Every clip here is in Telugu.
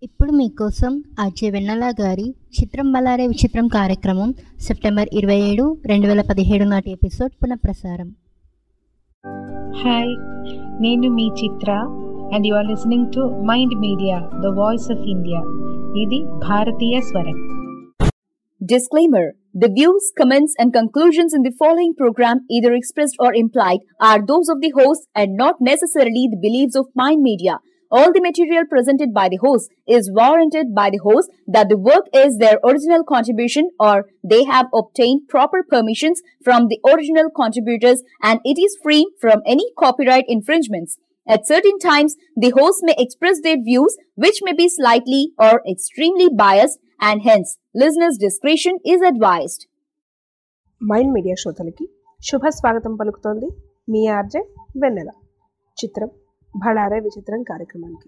ఇప్పుడు మీకోసం ఆర్జే వెన్నెల గారి చిత్రం బలారే విచిత్రం కార్యక్రమం సెప్టెంబర్ ఇరవై ఏడు రెండు వేల పదిహేడు నాటి ఎపిసోడ్ పునఃప్రసారం హాయ్ నేను మీ Chitra and you are listening to mind Media the voice of India ఇది భారతీయ స్వరం Disclaimer The views, comments, and conclusions in the following program, either expressed or implied, are those of the host and not necessarily the beliefs of Mind Media. All the material presented by the host is warranted by the host that the work is their original contribution or they have obtained proper permissions from the original contributors and it is free from any copyright infringements. At certain times, the host may express their views which may be slightly or extremely biased and hence listeners' discretion is advised. Mind Media శ్రోతలకి శుభ స్వాగతం పలుకుతోంది మీ ఆర్జే వెన్నెల చిత్రం భడారే విచిత్రం కార్యక్రమానికి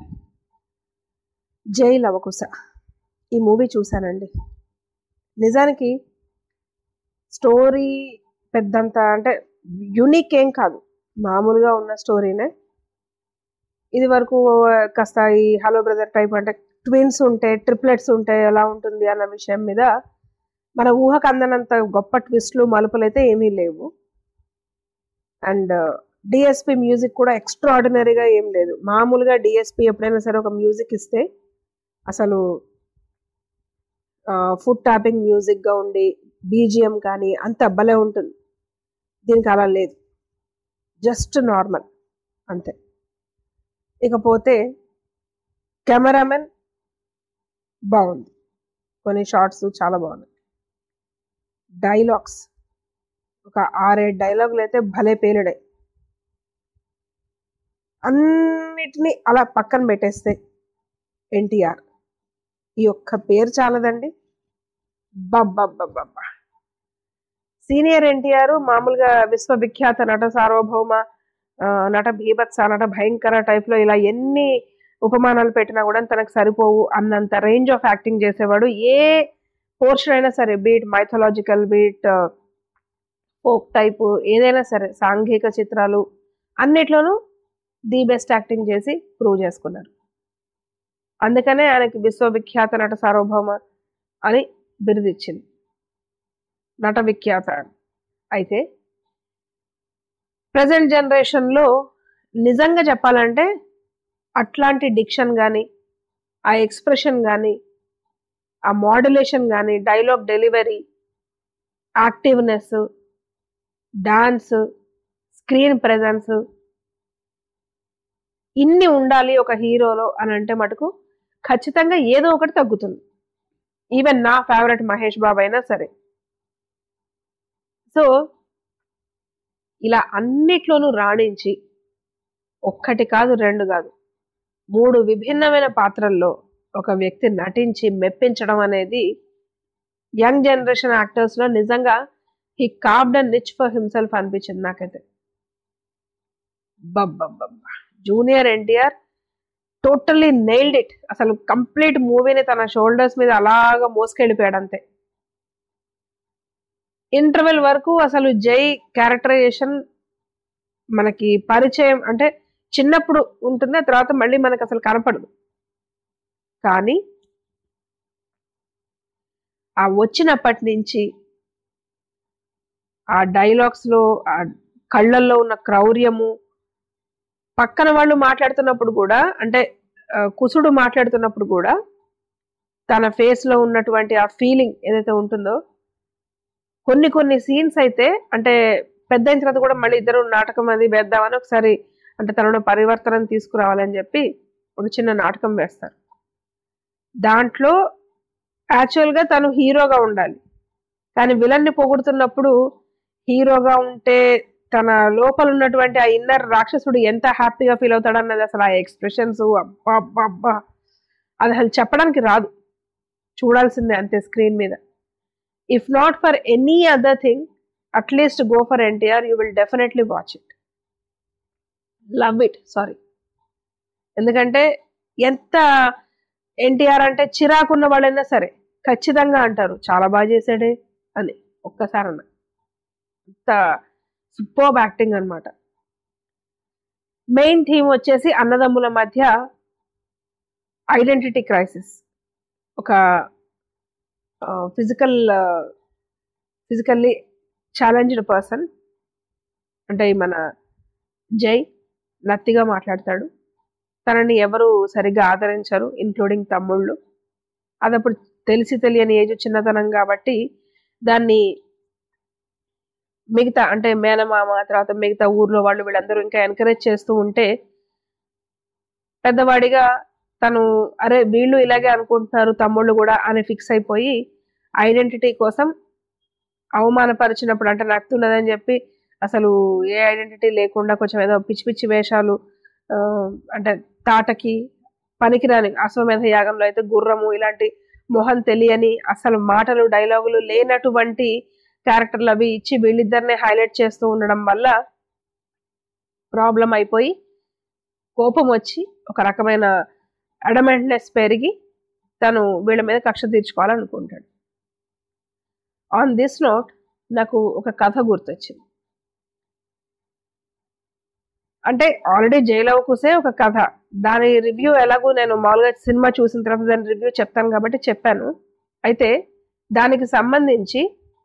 జై లవకుశ ఈ మూవీ చూశానండి నిజానికి స్టోరీ పెద్దంత అంటే యునిక్ ఏం కాదు మామూలుగా ఉన్న స్టోరీనే ఇది వరకు కాస్త ఈ హలో బ్రదర్ టైప్ అంటే ట్విన్స్ ఉంటే ట్రిప్లెట్స్ ఉంటే ఎలా ఉంటుంది అన్న విషయం మీద మన ఊహకు అందనంత గొప్ప ట్విస్ట్లు మలుపులు అయితే ఏమీ లేవు అండ్ డిఎస్పి మ్యూజిక్ కూడా ఎక్స్ట్రాడినరీగా ఏం లేదు మామూలుగా డిఎస్పి ఎప్పుడైనా సరే ఒక మ్యూజిక్ ఇస్తే అసలు ఫుడ్ టాపింగ్ మ్యూజిక్గా ఉండి బీజిఎం కానీ అంత భలే ఉంటుంది దీనికి అలా లేదు జస్ట్ నార్మల్ అంతే ఇకపోతే కెమెరామెన్ బాగుంది కొన్ని షార్ట్స్ చాలా బాగున్నాయి డైలాగ్స్ ఒక ఆరేడు డైలాగులు అయితే భలే పేలుడాయి అన్నిటినీ అలా పక్కన పెట్టేస్తే ఎన్టీఆర్ ఈ ఒక్క పేరు చాలదండి బబ్బబ్బబ్బబ్బా సీనియర్ ఎన్టీఆర్ మామూలుగా విశ్వవిఖ్యాత నట సార్వభౌమ ఆ, నట భీభత్స నట భయంకర టైప్లో ఇలా ఎన్ని ఉపమానాలు పెట్టినా కూడా తనకు సరిపోవు అన్నంత రేంజ్ ఆఫ్ యాక్టింగ్ చేసేవాడు ఏ పోర్షన్ అయినా సరే be it mythological be it folk type ఏదైనా సరే సాంఘిక చిత్రాలు అన్నిట్లోనూ ది బెస్ట్ యాక్టింగ్ చేసి ప్రూవ్ చేసుకున్నారు అందుకనే ఆయనకి విశ్వవిఖ్యాత నట సార్వభౌమ అని బిరుదిచ్చింది నట విఖ్యాత అని. అయితే ప్రజెంట్ జనరేషన్లో నిజంగా చెప్పాలంటే అట్లాంటి డిక్షన్ కానీ ఆ ఎక్స్ప్రెషన్ కానీ ఆ మాడ్యులేషన్ కానీ dialogue delivery activeness dance screen presence ఇన్ని ఉండాలి ఒక హీరోలో అని అంటే మటుకు ఖచ్చితంగా ఏదో ఒకటి తగ్గుతుంది ఈవెన్ నా ఫేవరెట్ మహేష్ బాబు అయినా సరే సో ఇలా అన్నిట్లోనూ రాణించి ఒక్కటి కాదు రెండు కాదు మూడు విభిన్నమైన పాత్రల్లో ఒక వ్యక్తి నటించి మెప్పించడం అనేది యంగ్ జనరేషన్ యాక్టర్స్లో నిజంగా he carved and niche for himself అనిపించింది నాకైతే బబ్బబ్బబ్బా junior NTR totally nailed it అసలు కంప్లీట్ మూవీని తన షోల్డర్స్ మీద అలాగా మోసుకెళ్ళిపోయాడు అంతే ఇంటర్వెల్ వరకు అసలు జై క్యారెక్టరైజేషన్ మనకి పరిచయం అంటే చిన్నప్పుడు ఉంటుంది ఆ తర్వాత మళ్ళీ మనకు అసలు కనపడదు కానీ ఆ వచ్చినప్పటి నుంచి ఆ డైలాగ్స్లో ఆ కళ్ళల్లో ఉన్న క్రౌర్యము పక్కన వాళ్ళు మాట్లాడుతున్నప్పుడు కూడా అంటే ఆ, కుసుడు మాట్లాడుతున్నప్పుడు కూడా తన ఫేస్లో ఉన్నటువంటి ఆ ఫీలింగ్ ఏదైతే ఉంటుందో కొన్ని కొన్ని సీన్స్ అయితే అంటే పెద్ద అయిన తర్వాత కూడా మళ్ళీ ఇద్దరు నాటకం అది వేద్దామని ఒకసారి అంటే తనలో పరివర్తన తీసుకురావాలని చెప్పి ఒక చిన్న నాటకం వేస్తారు దాంట్లో యాక్చువల్గా తను హీరోగా ఉండాలి కానీ విలన్ని పొగుడుతున్నప్పుడు హీరోగా ఉంటే తన లోపల ఉన్నటువంటి ఆ ఇన్నర్ రాక్షసుడు ఎంత హ్యాపీగా ఫీల్ అవుతాడు అన్నది అసలు ఆ ఎక్స్ప్రెషన్స్ అబ్బా అబ్బా అబ్బా అది అసలు చెప్పడానికి రాదు చూడాల్సిందే అంతే స్క్రీన్ మీద if not for any other thing at least go for NTR you will definitely watch it love it sorry ఎందుకంటే ఎంత ఎన్టీఆర్ అంటే చిరాకున్న వాళ్ళైనా సరే ఖచ్చితంగా అంటారు చాలా బాగా చేశాడే అని ఒక్కసారి అన్న అంత సూపర్బ్ యాక్టింగ్ అనమాట మెయిన్ థీమ్ వచ్చేసి అన్నదమ్ముల మధ్య ఐడెంటిటీ క్రైసిస్ ఒక ఫిజికల్ ఫిజికల్లీ ఛాలెంజ్డ్ పర్సన్ అంటే ఈ మన జై నత్తిగా మాట్లాడతాడు తనని ఎవరు సరిగ్గా ఆదరించరు ఇంక్లూడింగ్ తమ్ముళ్ళు అది అప్పుడు తెలిసి తెలియని ఏజ్ చిన్నతనం కాబట్టి దాన్ని మిగతా అంటే మేనమామ తర్వాత మిగతా ఊర్లో వాళ్ళు వీళ్ళందరూ ఇంకా ఎంకరేజ్ చేస్తూ ఉంటే పెద్దవాడిగా తను అరే వీళ్ళు ఇలాగే అనుకుంటున్నారు తమ్ముళ్ళు కూడా అని ఫిక్స్ అయిపోయి ఐడెంటిటీ కోసం అవమానపరిచినప్పుడు అంటే నడుతున్నదని చెప్పి అసలు ఏ ఐడెంటిటీ లేకుండా కొంచెం ఏదో పిచ్చి పిచ్చి వేషాలు ఆ, అంటే తాటకి పనికిరాని అశ్వమేధ యాగంలో అయితే గుర్రము ఇలాంటి మొహం తెలియని అసలు మాటలు డైలాగులు లేనటువంటి క్యారెక్టర్లు అవి ఇచ్చి వీళ్ళిద్దరినే హైలైట్ చేస్తూ ఉండడం వల్ల ప్రాబ్లం అయిపోయి కోపం వచ్చి ఒక రకమైన అడమెంట్నెస్ పెరిగి తను వీళ్ళ మీద కక్ష తీర్చుకోవాలనుకుంటాడు ఆన్ దిస్ నోట్ నాకు ఒక కథ గుర్తొచ్చింది అంటే ఆల్రెడీ జైలవ్ కుసే ఒక కథ దాని రివ్యూ ఎలాగో నేను మామూలుగా సినిమా చూసిన తర్వాత దాని రివ్యూ చెప్తాను కాబట్టి చెప్పాను అయితే దానికి సంబంధించి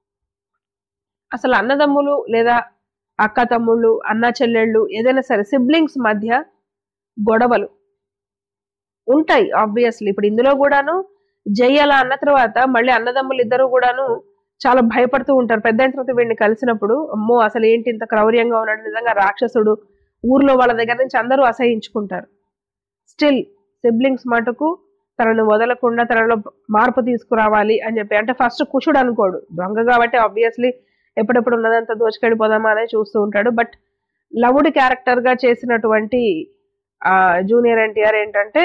అసలు అన్నదమ్ములు లేదా అక్క తమ్ముళ్ళు అన్న చెల్లెళ్ళు ఏదైనా సరే సిబ్లింగ్స్ మధ్య గొడవలు ఉంటాయి ఆబ్వియస్లీ ఇప్పుడు ఇందులో కూడాను జై అలా అన్న తర్వాత మళ్ళీ అన్నదమ్ములు ఇద్దరు కూడాను చాలా భయపడుతూ ఉంటారు పెద్ద అయిన తర్వాత వీడిని కలిసినప్పుడు అమ్మో అసలు ఏంటి ఇంత క్రౌర్యంగా ఉన్నాడు నిజంగా రాక్షసుడు ఊర్లో వాళ్ళ దగ్గర నుంచి అందరూ అసహించుకుంటారు స్టిల్ సిబ్లింగ్స్ మటుకు తనను వదలకుండా తనలో మార్పు తీసుకురావాలి అని చెప్పి అంటే ఫస్ట్ కుషుడు అనుకోడు దొంగ కాబట్టి ఆబ్వియస్లీ ఎప్పుడెప్పుడు ఉన్నదంతా దోచుకెళ్ళిపోదామా అనే చూస్తూ ఉంటాడు బట్ లవుడ్ క్యారెక్టర్ గా చేసినటువంటి ఆ జూనియర్ ఎన్టీఆర్ ఏంటంటే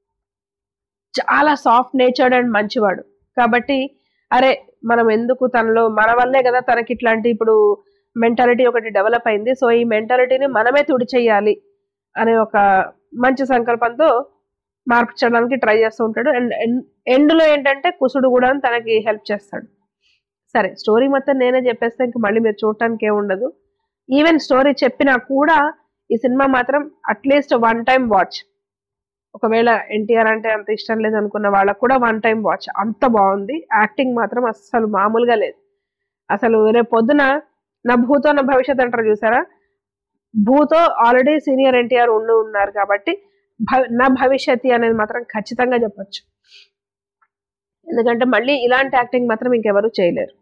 చాలా సాఫ్ట్ నేచర్డ్ అండ్ మంచివాడు కాబట్టి అరే మనం ఎందుకు తనలో మన వల్లే కదా తనకి ఇట్లాంటి ఇప్పుడు మెంటాలిటీ ఒకటి డెవలప్ అయింది సో ఈ మెంటాలిటీని మనమే తుడి చేయాలి అనే ఒక మంచి సంకల్పంతో మార్చడానికి ట్రై చేస్తూ ఉంటాడు అండ్ ఎండ్లో ఏంటంటే కుసుడు కూడా తనకి హెల్ప్ చేస్తాడు సరే స్టోరీ మొత్తం నేనే చెప్పేస్తే ఇంక మళ్ళీ మీరు చూడటానికి ఏముండదు ఈవెన్ స్టోరీ చెప్పినా కూడా ఈ సినిమా మాత్రం అట్లీస్ట్ వన్ టైం వాచ్ ఒకవేళ ఎన్టీఆర్ అంటే అంత ఇష్టం లేదు అనుకున్న వాళ్ళకు కూడా వన్ టైం వాచ్ అంత బాగుంది యాక్టింగ్ మాత్రం అస్సలు మామూలుగా లేదు అసలు రేపు పొద్దున నా భూతో నా భవిష్యత్ అంటారు చూసారా భూతో ఆల్రెడీ సీనియర్ ఎన్టీఆర్ ఉండి ఉన్నారు కాబట్టి భ- నా భవిష్యత్తు అనేది మాత్రం ఖచ్చితంగా చెప్పొచ్చు ఎందుకంటే మళ్ళీ ఇలాంటి యాక్టింగ్ మాత్రం ఇంకెవరు చేయలేరు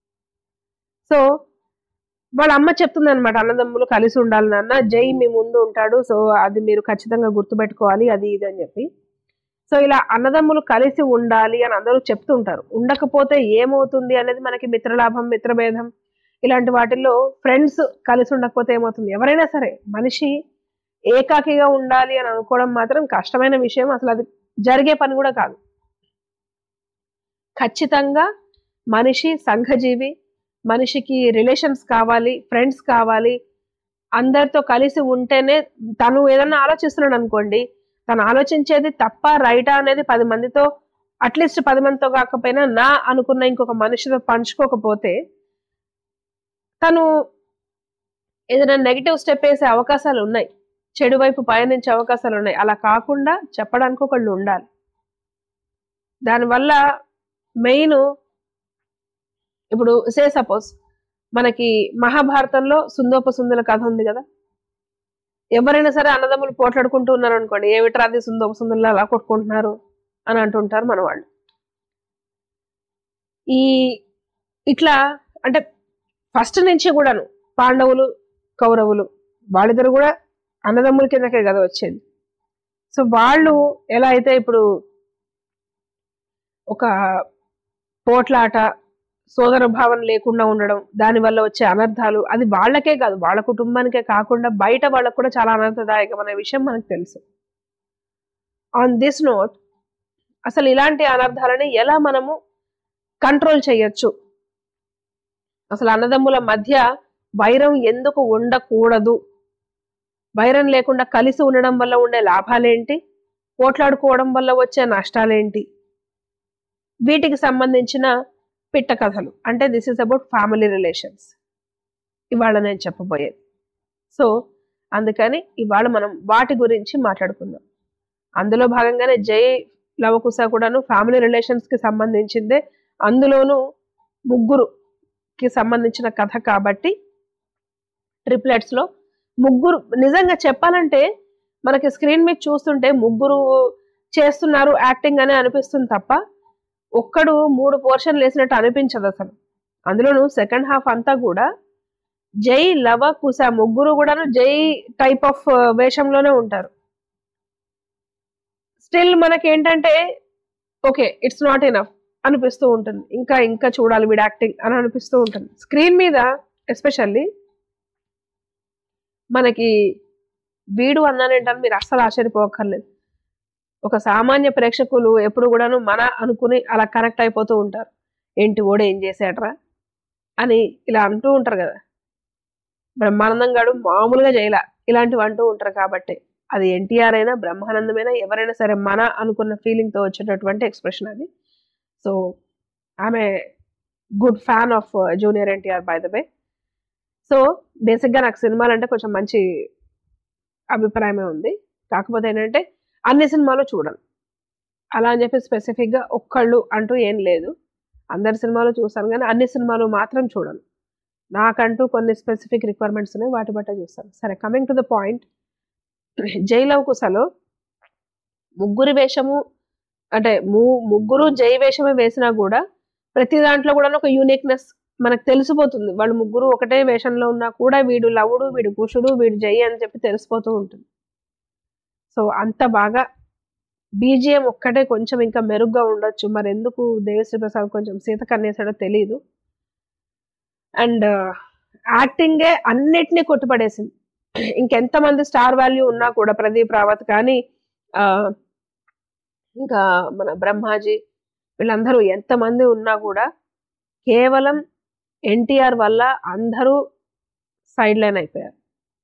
సో వాళ్ళ అమ్మ చెప్తుంది అనమాట అన్నదమ్ములు కలిసి ఉండాలి నాన్న జై మీ ముందు ఉంటాడు సో అది మీరు ఖచ్చితంగా గుర్తుపెట్టుకోవాలి అది ఇది అని చెప్పి సో ఇలా అన్నదమ్ములు కలిసి ఉండాలి అని అందరూ చెప్తుంటారు ఉండకపోతే ఏమవుతుంది అనేది మనకి మిత్రలాభం మిత్రభేదం ఇలాంటి వాటిల్లో ఫ్రెండ్స్ కలిసి ఉండకపోతే ఏమవుతుంది ఎవరైనా సరే మనిషి ఏకాకిగా ఉండాలి అని అనుకోవడం మాత్రం కష్టమైన విషయం అసలు అది జరిగే పని కూడా కాదు ఖచ్చితంగా మనిషి సంఘజీవి మనిషికి రిలేషన్స్ కావాలి ఫ్రెండ్స్ కావాలి అందరితో కలిసి ఉంటేనే తను ఏదన్నా ఆలోచిస్తున్నాడు అనుకోండి తను ఆలోచించేది తప్ప రైటా అనేది పది మందితో అట్లీస్ట్ పది మందితో కాకపోయినా నా అనుకున్న ఇంకొక మనిషితో పంచుకోకపోతే తను ఏదైనా నెగిటివ్ స్టెప్ వేసే అవకాశాలు ఉన్నాయి చెడు వైపు పయనించే అవకాశాలు ఉన్నాయి అలా కాకుండా చెప్పడానికి ఒకళ్ళు ఉండాలి దానివల్ల మెయిన్ ఇప్పుడు సే సపోజ్ మనకి మహాభారతంలో సుందోప సుందుల కథ ఉంది కదా ఎవరైనా సరే అన్నదమ్ములు పోట్లాడుకుంటూ ఉన్నారు అనుకోండి ఏమిట్రా అది సుందోప సుందులు అలా కొట్టుకుంటున్నారు అని అంటుంటారు మన వాళ్ళు ఈ ఇట్లా అంటే ఫస్ట్ నుంచి కూడాను పాండవులు కౌరవులు వాళ్ళిద్దరు కూడా అన్నదమ్ముల కిందకే కదా వచ్చేది సో వాళ్ళు ఎలా అయితే ఇప్పుడు ఒక పోట్లాట సోదర భావం లేకుండా ఉండడం దానివల్ల వచ్చే అనర్థాలు అది వాళ్ళకే కాదు వాళ్ళ కుటుంబానికే కాకుండా బయట వాళ్ళకు కూడా చాలా అనర్థదాయకం అనే విషయం మనకు తెలుసు ఆన్ దిస్ నోట్ అసలు ఇలాంటి అనర్థాలని ఎలా మనము కంట్రోల్ చేయొచ్చు అసలు అన్నదమ్ముల మధ్య వైరం ఎందుకు ఉండకూడదు వైరం లేకుండా కలిసి ఉండడం వల్ల ఉండే లాభాలేంటి పోట్లాడుకోవడం వల్ల వచ్చే నష్టాలేంటి వీటికి సంబంధించిన పిట్ట కథలు అంటే this is about family relations ఇవాళ నేను చెప్పబోయేది సో అందుకని ఇవాళ మనం వాటి గురించి మాట్లాడుకుందాం అందులో భాగంగానే జై లవకుశ కూడాను ఫ్యామిలీ రిలేషన్స్ కి సంబంధించిందే అందులోనూ ముగ్గురుకి సంబంధించిన కథ కాబట్టి ట్రిప్లెట్స్ లో ముగ్గురు నిజంగా చెప్పాలంటే మనకి స్క్రీన్ మీద చూస్తుంటే ముగ్గురు చేస్తున్నారు యాక్టింగ్ అనే అనిపిస్తుంది తప్ప ఒక్కడు మూడు పోర్షన్లు వేసినట్టు అనిపించదు అసలు అందులోను సెకండ్ హాఫ్ అంతా కూడా జై లవ కుశ ముగ్గురు కూడాను జై టైప్ ఆఫ్ వేషంలోనే ఉంటారు స్టిల్ మనకి ఏంటంటే ఓకే ఇట్స్ నాట్ ఎనఫ్ అనిపిస్తూ ఉంటుంది ఇంకా ఇంకా చూడాలి వీడు యాక్టింగ్ అని అనిపిస్తూ ఉంటుంది స్క్రీన్ మీద ఎస్పెషల్లీ మనకి వీడు అన్నానేంటని మీరు అస్సలు ఆశ్చర్యపోకర్లేదు ఒక సామాన్య ప్రేక్షకులు ఎప్పుడు కూడాను మన అనుకుని అలా కనెక్ట్ అయిపోతూ ఉంటారు ఏంటి ఓడ ఏం చేశాడ్రా అని ఇలా అంటూ ఉంటారు కదా బ్రహ్మానందం గాడు మామూలుగా చేయలా ఇలాంటివి అంటూ ఉంటారు కాబట్టి అది ఎన్టీఆర్ అయినా బ్రహ్మానందమైనా ఎవరైనా సరే మన అనుకున్న ఫీలింగ్తో వచ్చేటటువంటి ఎక్స్ప్రెషన్ అది సో ఆమె good fan of junior NTR by the way so బేసిక్గా నాకు సినిమాలు అంటే కొంచెం మంచి అభిప్రాయమే ఉంది కాకపోతే ఏంటంటే అన్ని సినిమాలు చూడను అలా అని చెప్పి స్పెసిఫిక్గా ఒక్కళ్ళు అంటూ ఏం లేదు అందరి సినిమాలు చూస్తాను కానీ అన్ని సినిమాలు మాత్రం చూడను నాకంటూ కొన్ని స్పెసిఫిక్ రిక్వైర్మెంట్స్ ఉన్నాయి వాటి బట్టే చూస్తాను సరే coming to the point Jai Lava కుసలో ముగ్గురి వేషము అంటే ము ముగ్గురు జై వేషమే వేసినా కూడా ప్రతి దాంట్లో కూడా ఒక యూనిక్నెస్ మనకు తెలిసిపోతుంది వాళ్ళు ముగ్గురు ఒకటే వేషంలో ఉన్నా కూడా వీడు లవుడు వీడు కుషుడు వీడు జై అని చెప్పి తెలిసిపోతూ ఉంటుంది సో అంత బాగా బీజిఎం ఒక్కటే కొంచెం ఇంకా మెరుగ్గా ఉండొచ్చు మరి ఎందుకు దేవిశ్రీ ప్రసాద్ కొంచెం సీత కన్నేసాడో తెలియదు అండ్ యాక్టింగే అన్నిటినీ కొట్టుపడేసింది ఇంకెంతమంది స్టార్ వాల్యూ ఉన్నా కూడా ప్రదీప్ రావత్ కానీ ఆ, ఇంకా మన బ్రహ్మాజీ వీళ్ళందరూ ఎంతమంది ఉన్నా కూడా కేవలం ఎన్టీఆర్ వల్ల అందరూ సైడ్ లైన్ అయిపోయారు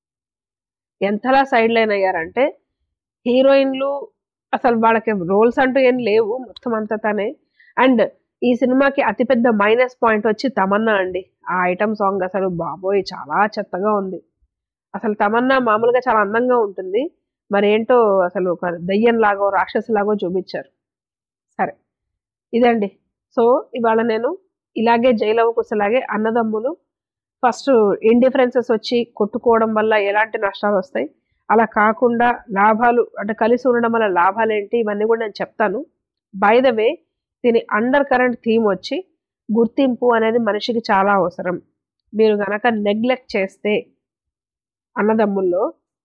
ఎంతలా సైడ్ లైన్ అయ్యారంటే హీరోయిన్లు అసలు వాళ్ళకి రోల్స్ అంటూ ఏం లేవు మొత్తం అంతా తనే అండ్ ఈ సినిమాకి అతిపెద్ద మైనస్ పాయింట్ వచ్చి తమన్నా అండి ఆ ఐటమ్ సాంగ్ అసలు బాబోయ్ చాలా చెత్తగా ఉంది అసలు తమన్నా మామూలుగా చాలా అందంగా ఉంటుంది మరి ఏంటో అసలు ఒక దయ్యం లాగో రాక్షసు లాగో చూపించారు సరే ఇదండి సో ఇవాళ నేను ఇలాగే జైలవ కుసలాగే అన్నదమ్ములు ఫస్ట్ ఇండిఫరెన్సెస్ వచ్చి కొట్టుకోవడం వల్ల ఎలాంటి నష్టాలు వస్తాయి అలా కాకుండా లాభాలు అంటే కలిసి ఉండడం వల్ల లాభాలు ఏంటి ఇవన్నీ కూడా నేను చెప్తాను బై ద వే దీని అండర్ కరెంట్ థీమ్ వచ్చి గుర్తింపు అనేది మనిషికి చాలా అవసరం మీరు గనక నెగ్లెక్ట్ చేస్తే అన్నదమ్ముల్లో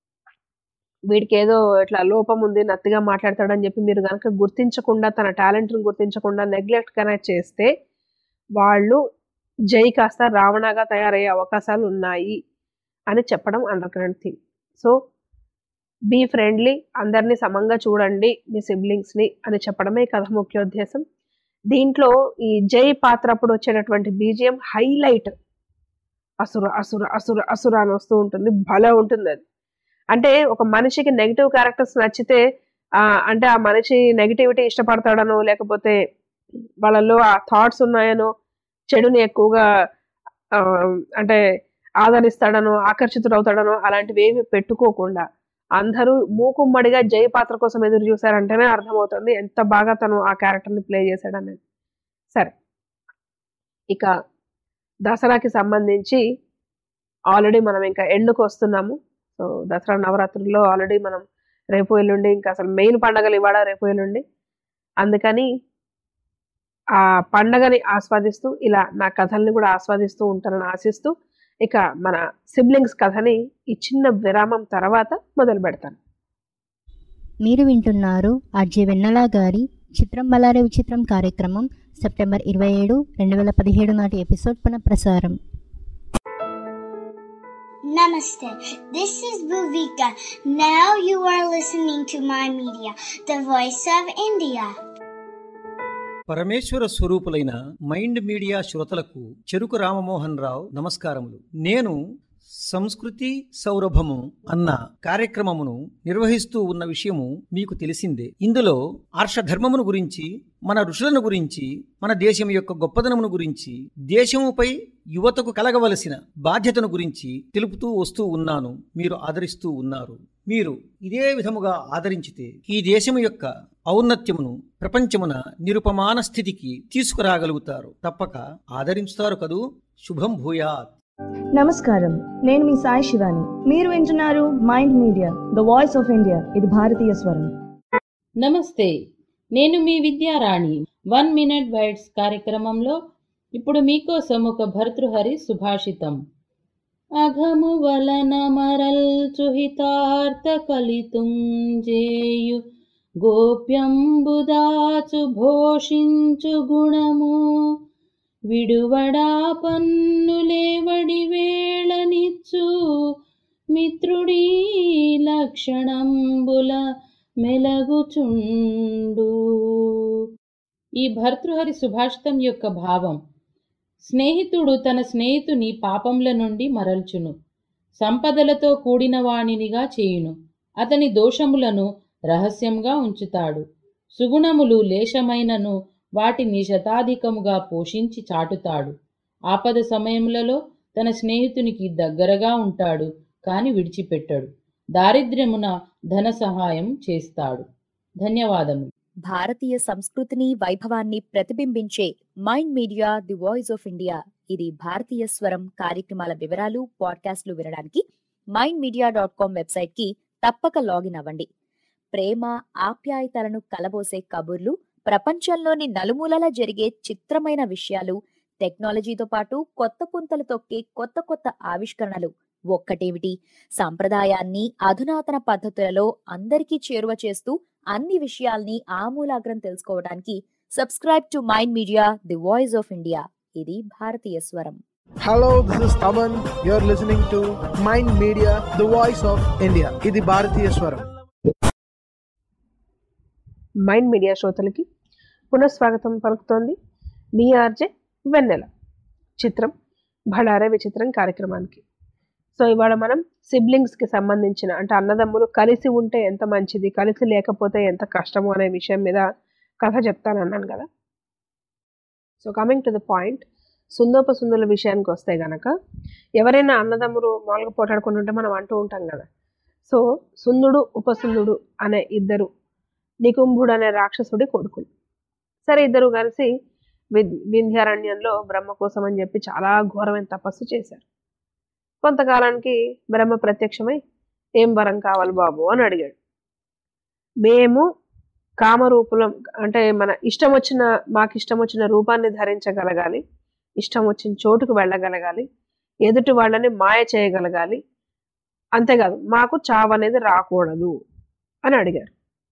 వీడికి ఏదో ఇట్లా లోపం ఉంది నత్తిగా మాట్లాడతాడని చెప్పి మీరు కనుక గుర్తించకుండా తన టాలెంట్ని గుర్తించకుండా నెగ్లెక్ట్ కనెక్ట్ చేస్తే వాళ్ళు జై కాస్త రావణగా తయారయ్యే అవకాశాలు ఉన్నాయి అని చెప్పడం undercurrent theme so be friendly అందరినీ సమంగా చూడండి మీ సిబ్లింగ్స్ని అని చెప్పడమే ఈ కథ ముఖ్యోద్దేశం దీంట్లో ఈ జై పాత్ర అప్పుడు వచ్చేటటువంటి బీజిఎం హైలైట్ అసుర అసుర అసుర అసుర అని వస్తూ ఉంటుంది భలే ఉంటుంది అది అంటే ఒక మనిషికి నెగిటివ్ క్యారెక్టర్స్ నచ్చితే ఆ, అంటే ఆ మనిషి నెగిటివిటీ ఇష్టపడతాడనో లేకపోతే వాళ్ళలో ఆ థాట్స్ ఉన్నాయనో చెడుని ఎక్కువగా ఆ, అంటే ఆదరిస్తాడనో ఆకర్షితుడవుతాడనో అలాంటివి ఏమి పెట్టుకోకుండా అందరూ మూకుమ్మడిగా జై పాత్ర కోసం ఎదురు చూసారంటేనే అర్థమవుతుంది ఎంత బాగా తను ఆ క్యారెక్టర్ని ప్లే చేశాడనేది సరే ఇక దసరాకి సంబంధించి ఆల్రెడీ మనం ఇంకా ఎండుకు వస్తున్నాము సో దసరా నవరాత్రుల్లో ఆల్రెడీ మనం రేపు ఎల్లుండి ఇంకా అసలు మెయిన్ పండగలు ఇవాళ రేపు ఎల్లుండి అందుకని ఆ పండగని ఆస్వాదిస్తూ ఇలా నా కథల్ని కూడా ఆస్వాదిస్తూ ఉంటానని ఆశిస్తూ ఇక మన సిబ్లింగ్స్ కథని ఈ చిన్న విరామం తర్వాత మొదలు పెడతాను మీరు వింటున్నారు ఆర్జే వెన్నెల గారి చిత్రం బలారే విచిత్రం కార్యక్రమం సెప్టెంబర్ ఇరవై ఏడు రెండు వేల పదిహేడు నాటి ఎపిసోడ్ పునఃప్రసారం Namaste. This is Bhuvika. Now you are listening to my media, the voice of India. పరమేశ్వర స్వరూపులైన మైండ్ మీడియా శ్రోతలకు చెరుకు రామమోహన్ రావు నమస్కారములు నేను సంస్కృతి సౌరభము అన్న కార్యక్రమమును నిర్వహిస్తూ ఉన్న విషయము మీకు తెలిసిందే ఇందులో ఆర్షధర్మమును గురించి మన ఋషులను గురించి మన దేశం యొక్క గొప్పదనమును గురించి దేశముపై యువతకు కలగవలసిన బాధ్యతను గురించి తెలుపుతూ వస్తూ ఉన్నాను మీరు ఆదరిస్తూ ఉన్నారు మీరు ఇదే విధముగా ఆదరించితే ఈ దేశము యొక్క ఔన్నత్యమును ప్రపంచమున నిరుపమాన స్థితికి తీసుకురాగలుగుతారు తప్పక ఆదరించుతారు కదూ శుభం భూయాత్ నమస్కారం నేను మీ సాయి శివాని మీరు వింటున్నారు mind Media the voice of India ఇది భారతీయ స్వరం నమస్తే నేను మీ విద్యారాణి వన్ మినిట్ బైట్స్ కార్యక్రమంలో ఇప్పుడు మీకోసం ఒక భర్తృహరి సుభాషితం అఘము వలన మరల్చుహితార్థ కలితుంజేయు గోప్యంబుదాచు భోషించు గుణము విడువడా పన్నులేవడి వేళనిచ్చు మిత్రుడీ లక్షణంబుల మెలగుచుండు ఈ భర్తృహరి సుభాషితం యొక్క భావం స్నేహితుడు తన స్నేహితుని పాపంల నుండి మరల్చును సంపదలతో కూడిన వాణినిగా చేయును అతని దోషములను రహస్యంగా ఉంచుతాడు సుగుణములు లేశమైనను వాటిని శతాధికముగా పోషించి చాటుతాడు ఆపద సమయములలో తన స్నేహితునికి దగ్గరగా ఉంటాడు కాని విడిచిపెట్టడు దారిద్ర్యమున ధన సహాయం చేస్తాడు ధన్యవాదములు భారతీయ సంస్కృతిని వైభవాన్ని ప్రతిబింబించే Mind media the voice of India ఇది భారతీయ స్వరం కార్యక్రమాల వివరాలు పాడ్కాస్ట్లు వినడానికి Mind Media dot com website కి తప్పక లాగిన్ అవ్వండి ప్రేమ ఆప్యాయతలను కలబోసే కబుర్లు ప్రపంచంలోని నలుమూలలా జరిగే చిత్రమైన విషయాలు టెక్నాలజీతో పాటు కొత్త పుంతలు తొక్కే కొత్త కొత్త ఆవిష్కరణలు ఒక్కటేమిటి సాంప్రదాయాన్ని అధునాతన పద్ధతులలో అందరికీ చేరువ చేస్తూ అన్ని విషయాల్ని ఆమూలాగ్రం తెలుసుకోవడానికి subscribe to mind media the voice of India ఇది భారతీయ స్వరం Hello, this is Taman. You're listening to Mind Media, the voice of India. ఇది భారతీయ స్వరం మైండ్ మీడియా శ్రోతలకి పునఃస్వాగతం పలుకుతోంది మీ ఆర్జే వెన్నెల చిత్రం భళారే విచిత్రం కార్యక్రమానికి సో ఇవాళ మనం సిబ్లింగ్స్కి సంబంధించిన అంటే అన్నదమ్ములు కలిసి ఉంటే ఎంత మంచిది కలిసి లేకపోతే ఎంత కష్టము అనే విషయం మీద కథ చెప్తానన్నాను కదా so coming to the point సుందోపసుందుల విషయానికి వస్తే గనక ఎవరైనా అన్నదమ్ములు మామూలుగా పోటాడుకుని ఉంటే మనం అంటూ ఉంటాం కదా సో సుందుడు ఉపసుందుడు అనే ఇద్దరు నికుంభుడు అనే రాక్షసుడి కొడుకులు సరే ఇద్దరు కలిసి విద్ వింధ్యారణ్యంలో బ్రహ్మ కోసం అని చెప్పి చాలా ఘోరమైన తపస్సు చేశారు కొంతకాలానికి బ్రహ్మ ప్రత్యక్షమై ఏం వరం కావాలి బాబు అని అడిగాడు మేము కామరూపులం అంటే మన ఇష్టం వచ్చిన మాకు ఇష్టం వచ్చిన రూపాన్ని ధరించగలగాలి ఇష్టం వచ్చిన చోటుకు వెళ్ళగలగాలి ఎదుటి వాళ్ళని మాయ చేయగలగాలి అంతేకాదు మాకు చావు అనేది రాకూడదు అని అడిగారు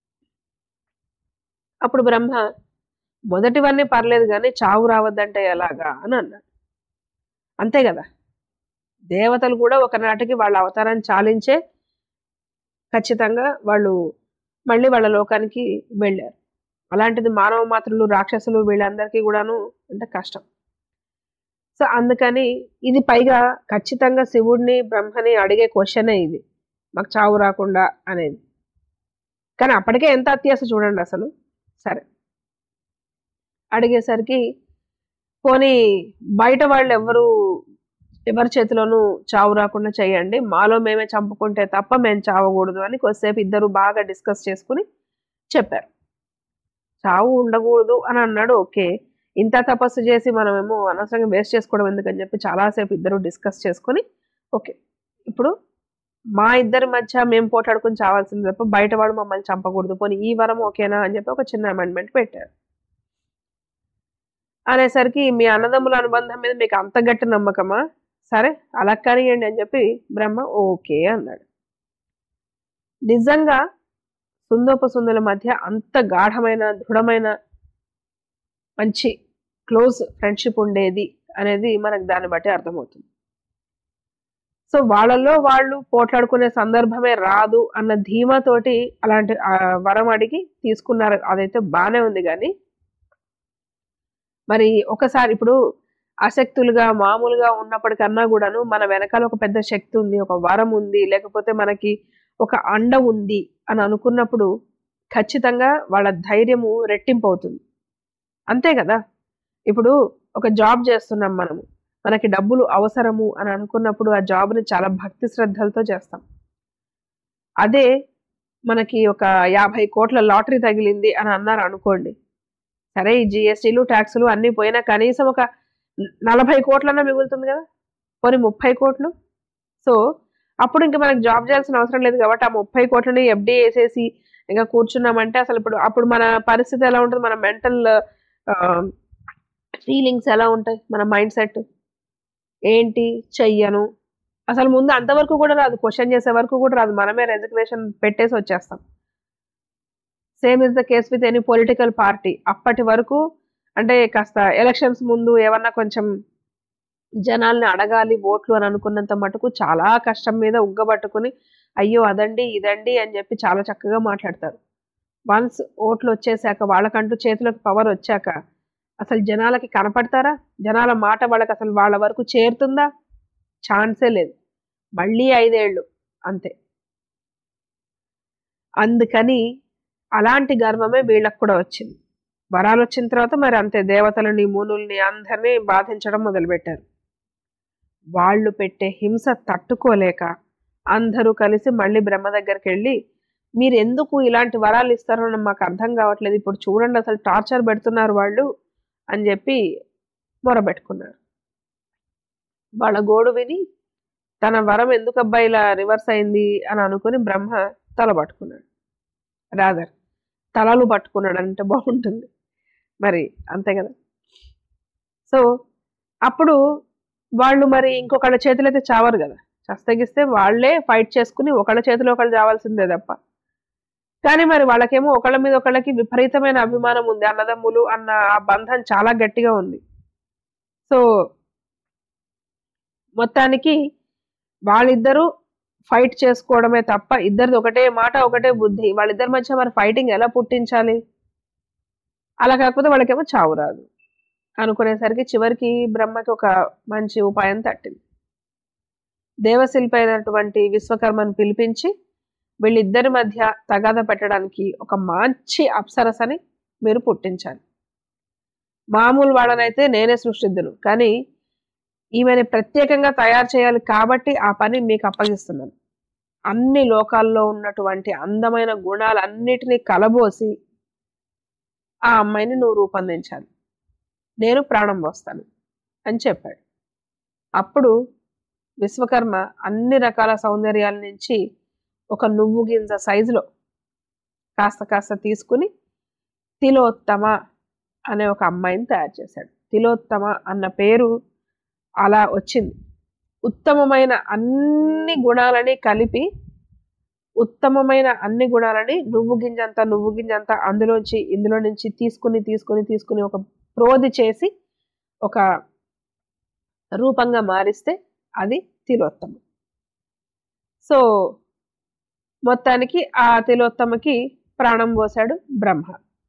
అప్పుడు బ్రహ్మ మొదటివన్నీ పర్లేదు కానీ చావు రావద్దంటే ఎలాగా అని అన్నాడు అంతే కదా దేవతలు కూడా ఒకనాటికి వాళ్ళ అవతారాన్ని చాలించే ఖచ్చితంగా వాళ్ళు మళ్ళీ వాళ్ళ లోకానికి వెళ్ళారు అలాంటిది మానవ మాత్రులు రాక్షసులు వీళ్ళందరికీ కూడాను అంటే కష్టం సో అందుకని ఇది పైగా ఖచ్చితంగా శివుడిని బ్రహ్మని అడిగే క్వశ్చనే ఇది మాకు చావు రాకుండా అనేది కానీ అప్పటికే ఎంత అత్యాస చూడండి అసలు సరే అడిగేసరికి పోనీ బయట వాళ్ళు ఎవరు ఎవరి చేతిలోనూ చావు రాకుండా చేయండి మాలో మేమే చంపుకుంటే తప్ప మేము చావకూడదు అని కొద్దిసేపు ఇద్దరు బాగా డిస్కస్ చేసుకుని చెప్పారు చావు ఉండకూడదు అని అన్నాడు ఓకే ఇంత తపస్సు చేసి మనమేమో అనవసరంగా వేస్ట్ చేసుకోవడం ఎందుకని చెప్పి చాలాసేపు ఇద్దరు డిస్కస్ చేసుకొని ఓకే ఇప్పుడు మా ఇద్దరి మధ్య మేము పోటాడుకుని చావాల్సింది తప్ప బయట వాడు మమ్మల్ని చంపకూడదు పోనీ ఈ వరం ఓకేనా అని చెప్పి ఒక చిన్న అమెండ్మెంట్ పెట్టారు అనేసరికి మీ అన్నదమ్ముల అనుబంధం మీద మీకు అంత గట్టి నమ్మకమా సరే అలా కానివ్వండి అని చెప్పి బ్రహ్మ ఓకే అన్నాడు నిజంగా సుందోపసుందుల మధ్య అంత గాఢమైన దృఢమైన మంచి క్లోజ్ ఫ్రెండ్షిప్ ఉండేది అనేది మనకు దాన్ని బట్టి అర్థమవుతుంది సో వాళ్ళలో వాళ్ళు పోట్లాడుకునే సందర్భమే రాదు అన్న ధీమాతోటి అలాంటి ఆ, వరం అడిగి తీసుకున్నారు అదైతే బాగానే ఉంది కానీ మరి ఒకసారి ఇప్పుడు అశక్తులుగా మామూలుగా ఉన్నప్పటికన్నా కూడాను మన వెనకాల ఒక పెద్ద శక్తి ఉంది ఒక వరం ఉంది లేకపోతే మనకి ఒక అండ ఉంది అని అనుకున్నప్పుడు ఖచ్చితంగా వాళ్ళ ధైర్యము రెట్టింపు అవుతుంది అంతే కదా ఇప్పుడు ఒక జాబ్ చేస్తున్నాం మనము మనకి డబ్బులు అవసరము అని అనుకున్నప్పుడు ఆ జాబ్ని చాలా భక్తి శ్రద్ధలతో చేస్తాం అదే మనకి ఒక యాభై కోట్ల లాటరీ తగిలింది అని అన్నారు అనుకోండి సరే ఈ జిఎస్టీలు ట్యాక్సులు అన్నీ పోయినా కనీసం ఒక నలభై కోట్లన్నా మిగులుతుంది కదా పోనీ ముప్పై కోట్లు సో అప్పుడు ఇంకా మనకి జాబ్ చేయాల్సిన అవసరం లేదు కాబట్టి ఆ ముప్పై కోట్లని ఎఫ్డీ వేసేసి ఇంకా కూర్చున్నామంటే అసలు ఇప్పుడు అప్పుడు మన పరిస్థితి ఎలా ఉంటుంది మన మెంటల్ ఫీలింగ్స్ ఎలా ఉంటాయి మన మైండ్ సెట్ ఏంటి చెయ్యను అసలు ముందు అంతవరకు కూడా రాదు క్వశ్చన్ చేసే వరకు కూడా రాదు మనమే రెజిగ్నేషన్ పెట్టేసి వచ్చేస్తాం same is the case with any political party అప్పటి వరకు అంటే కాస్త ఎలక్షన్స్ ముందు ఏమన్నా కొంచెం జనాల్ని అడగాలి ఓట్లు అని అనుకున్నంత మటుకు చాలా కష్టం మీద ఉగ్గబట్టుకుని అయ్యో అదండి ఇదండి అని చెప్పి చాలా చక్కగా మాట్లాడతారు వన్స్ ఓట్లు వచ్చేసాక వాళ్ళకంటూ చేతులకు పవర్ వచ్చాక అసలు జనాలకి కనపడతారా జనాల మాట వాళ్ళకి అసలు వాళ్ళ వరకు చేరుతుందా ఛాన్సే లేదు మళ్ళీ ఐదేళ్ళు అంతే అందుకని అలాంటి గర్వమే వీళ్ళకు కూడా వచ్చింది వరాలు వచ్చిన తర్వాత మరి అంతే దేవతలని మునుల్ని అందరినీ బాధించడం మొదలుపెట్టారు వాళ్ళు పెట్టే హింస తట్టుకోలేక అందరూ కలిసి మళ్ళీ బ్రహ్మ దగ్గరికి వెళ్ళి మీరు ఎందుకు ఇలాంటి వరాలు ఇస్తారో మాకు అర్థం కావట్లేదు ఇప్పుడు చూడండి అసలు టార్చర్ పెడుతున్నారు వాళ్ళు అని చెప్పి మొరబెట్టుకున్నారు వాళ్ళ గోడు విని తన వరం ఎందుకు అబ్బాయి ఇలా రివర్స్ అయింది అని అనుకుని బ్రహ్మ తల పట్టుకున్నాడు రాదర్ తలలు పట్టుకున్నాడు అంటే బాగుంటుంది మరి అంతే కదా సో అప్పుడు వాళ్ళు మరి ఇంకొకళ్ళ చేతులు అయితే చావరు కదా చస్తగిస్తే వాళ్ళే ఫైట్ చేసుకుని ఒకళ్ళ చేతిలో ఒకళ్ళు చావాల్సిందే తప్ప కానీ మరి వాళ్ళకేమో ఒకళ్ళ మీద ఒకళ్ళకి విపరీతమైన అభిమానం ఉంది అన్నదమ్ములు అన్న ఆ బంధం చాలా గట్టిగా ఉంది సో మొత్తానికి వాళ్ళిద్దరూ ఫైట్ చేసుకోవడమే తప్ప ఇద్దరిది ఒకటే మాట ఒకటే బుద్ధి వాళ్ళిద్దరి మధ్య మరి ఫైటింగ్ ఎలా పుట్టించాలి అలా కాకపోతే వాళ్ళకేమో చావు రాదు అనుకునేసరికి చివరికి బ్రహ్మకి ఒక మంచి ఉపాయం తట్టింది దేవశిల్పి అయినటువంటి విశ్వకర్మను పిలిపించి వీళ్ళిద్దరి మధ్య తగాద పెట్టడానికి ఒక మంచి అప్సరసని మీరు పుట్టించాలి మామూలు వాళ్ళనైతే నేనే సృష్టిద్దును కానీ ఈమెని ప్రత్యేకంగా తయారు చేయాలి కాబట్టి ఆ పని మీకు అప్పగిస్తున్నాను అన్ని లోకాల్లో ఉన్నటువంటి అందమైన గుణాలన్నిటినీ కలబోసి ఆ అమ్మాయిని నువ్వు రూపొందించాలి నేను ప్రాణం పోస్తాను అని చెప్పాడు అప్పుడు విశ్వకర్మ అన్ని రకాల సౌందర్యాల నుంచి ఒక నువ్వు గింజ సైజులో కాస్త కాస్త తీసుకుని తిలోత్తమ అనే ఒక అమ్మాయిని తయారు చేశాడు తిలోత్తమ అన్న పేరు అలా వచ్చింది ఉత్తమమైన అన్ని గుణాలని కలిపి ఉత్తమమైన అన్ని గుణాలని నువ్వు గింజంత నువ్వు గింజంత అందులోంచి ఇందులో నుంచి తీసుకుని తీసుకుని తీసుకుని ఒక ప్రోధి చేసి ఒక రూపంగా మారిస్తే అది తిలోత్తమ సో మొత్తానికి ఆ తిలోత్తమకి ప్రాణం పోశాడు బ్రహ్మ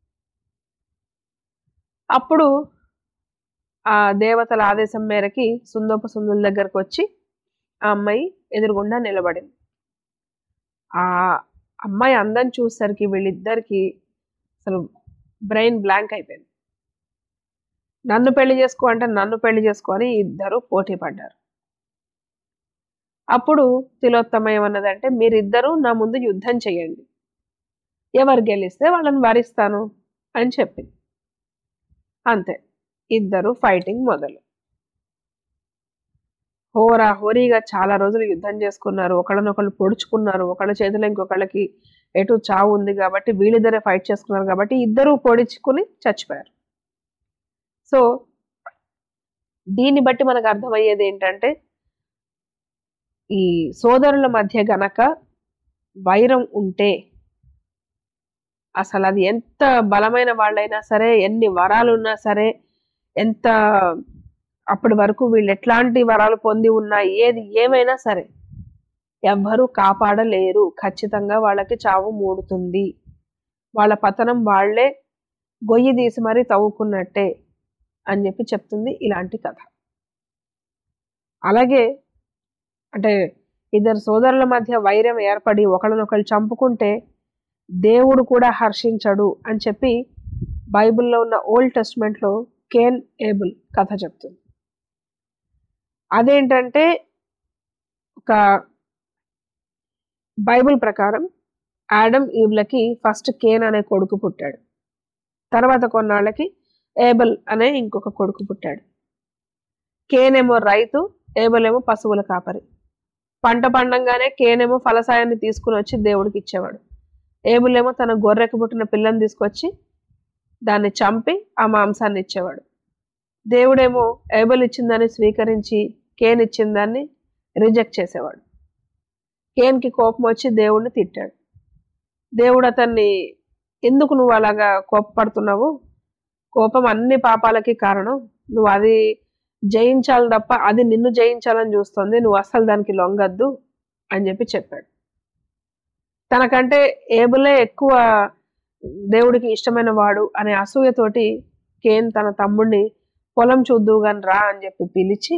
అప్పుడు ఆ దేవతల ఆదేశం మేరకి సుందోప సుందుల దగ్గరకు వచ్చి ఆ అమ్మాయి ఎదురుగుండా నిలబడింది ఆ అమ్మాయి అందం చూసేసరికి వీళ్ళిద్దరికి అసలు బ్రెయిన్ బ్లాంక్ అయిపోయింది నన్ను పెళ్లి చేసుకో అంటే నన్ను పెళ్లి చేసుకో అని ఇద్దరు పోటీ పడ్డారు అప్పుడు తిలోత్తమ ఏమన్నదంటే మీరిద్దరూ నా ముందు యుద్ధం చేయండి ఎవరు గెలిస్తే వాళ్ళని వరిస్తాను అని చెప్పింది అంతే ఇద్దరు ఫైటింగ్ మొదలు హోరా హోరీగా చాలా రోజులు యుద్ధం చేసుకున్నారు ఒకళ్ళనొకళ్ళు పొడుచుకున్నారు ఒకళ్ళ చేతిలో ఇంకొకళ్ళకి ఎటు చావు ఉంది కాబట్టి వీళ్ళిద్దరే ఫైట్ చేసుకున్నారు కాబట్టి ఇద్దరు పొడుచుకుని చచ్చిపోయారు సో దీన్ని బట్టి మనకు అర్థమయ్యేది ఏంటంటే ఈ సోదరుల మధ్య గనక వైరం ఉంటే అసలు అది ఎంత బలమైన వాళ్ళైనా సరే ఎన్ని వరాలు ఉన్నా సరే ఎంత అప్పటి వరకు వీళ్ళు ఎట్లాంటి వరాలు పొంది ఉన్నా ఏది ఏమైనా సరే ఎవ్వరూ కాపాడలేరు ఖచ్చితంగా వాళ్ళకి చావు మూడుతుంది వాళ్ళ పతనం వాళ్లే గొయ్యి తీసి మరీ తవ్వుకున్నట్టే అని చెప్పి చెప్తుంది ఇలాంటి కథ అలాగే అంటే ఇద్దరు సోదరుల మధ్య వైరం ఏర్పడి ఒకళ్ళనొకళ్ళు చంపుకుంటే దేవుడు కూడా హర్షించడు అని చెప్పి బైబిల్లో ఉన్న ఓల్డ్ టెస్ట్మెంట్లో కేన్ ఏబుల్ కథ చెప్తుంది అదేంటంటే ఒక బైబిల్ ప్రకారం యాడమ్ ఈవ్లకి ఫస్ట్ కేన్ అనే కొడుకు పుట్టాడు తర్వాత కొన్నాళ్ళకి ఏబల్ అనే ఇంకొక కొడుకు పుట్టాడు కేన్ ఏమో రైతు ఏబల్ ఏమో పశువుల కాపరి పంట పండంగానే కేనేమో ఫలసాయాన్ని తీసుకుని వచ్చి దేవుడికి ఇచ్చేవాడు ఏబులేమో తన గొర్రెకు పుట్టిన పిల్లని తీసుకొచ్చి దాన్ని చంపి ఆ మాంసాన్ని ఇచ్చేవాడు దేవుడేమో ఏబుల్ ఇచ్చిందని స్వీకరించి కేన్ ఇచ్చిన దాన్ని రిజెక్ట్ చేసేవాడు కేన్కి కోపం వచ్చి దేవుడిని తిట్టాడు దేవుడు అతన్ని ఎందుకు నువ్వు అలాగా కోపపడుతున్నావు కోపం అన్ని పాపాలకి కారణం నువ్వు అది జయించాలి తప్ప అది నిన్ను జయించాలని చూస్తుంది నువ్వు అస్సలు దానికి లొంగద్దు అని చెప్పి చెప్పాడు తనకంటే ఏబులే ఎక్కువ దేవుడికి ఇష్టమైన వాడు అనే అసూయతోటి కేన్ తన తమ్ముడిని పొలం చూద్దువు గాని రా అని చెప్పి పిలిచి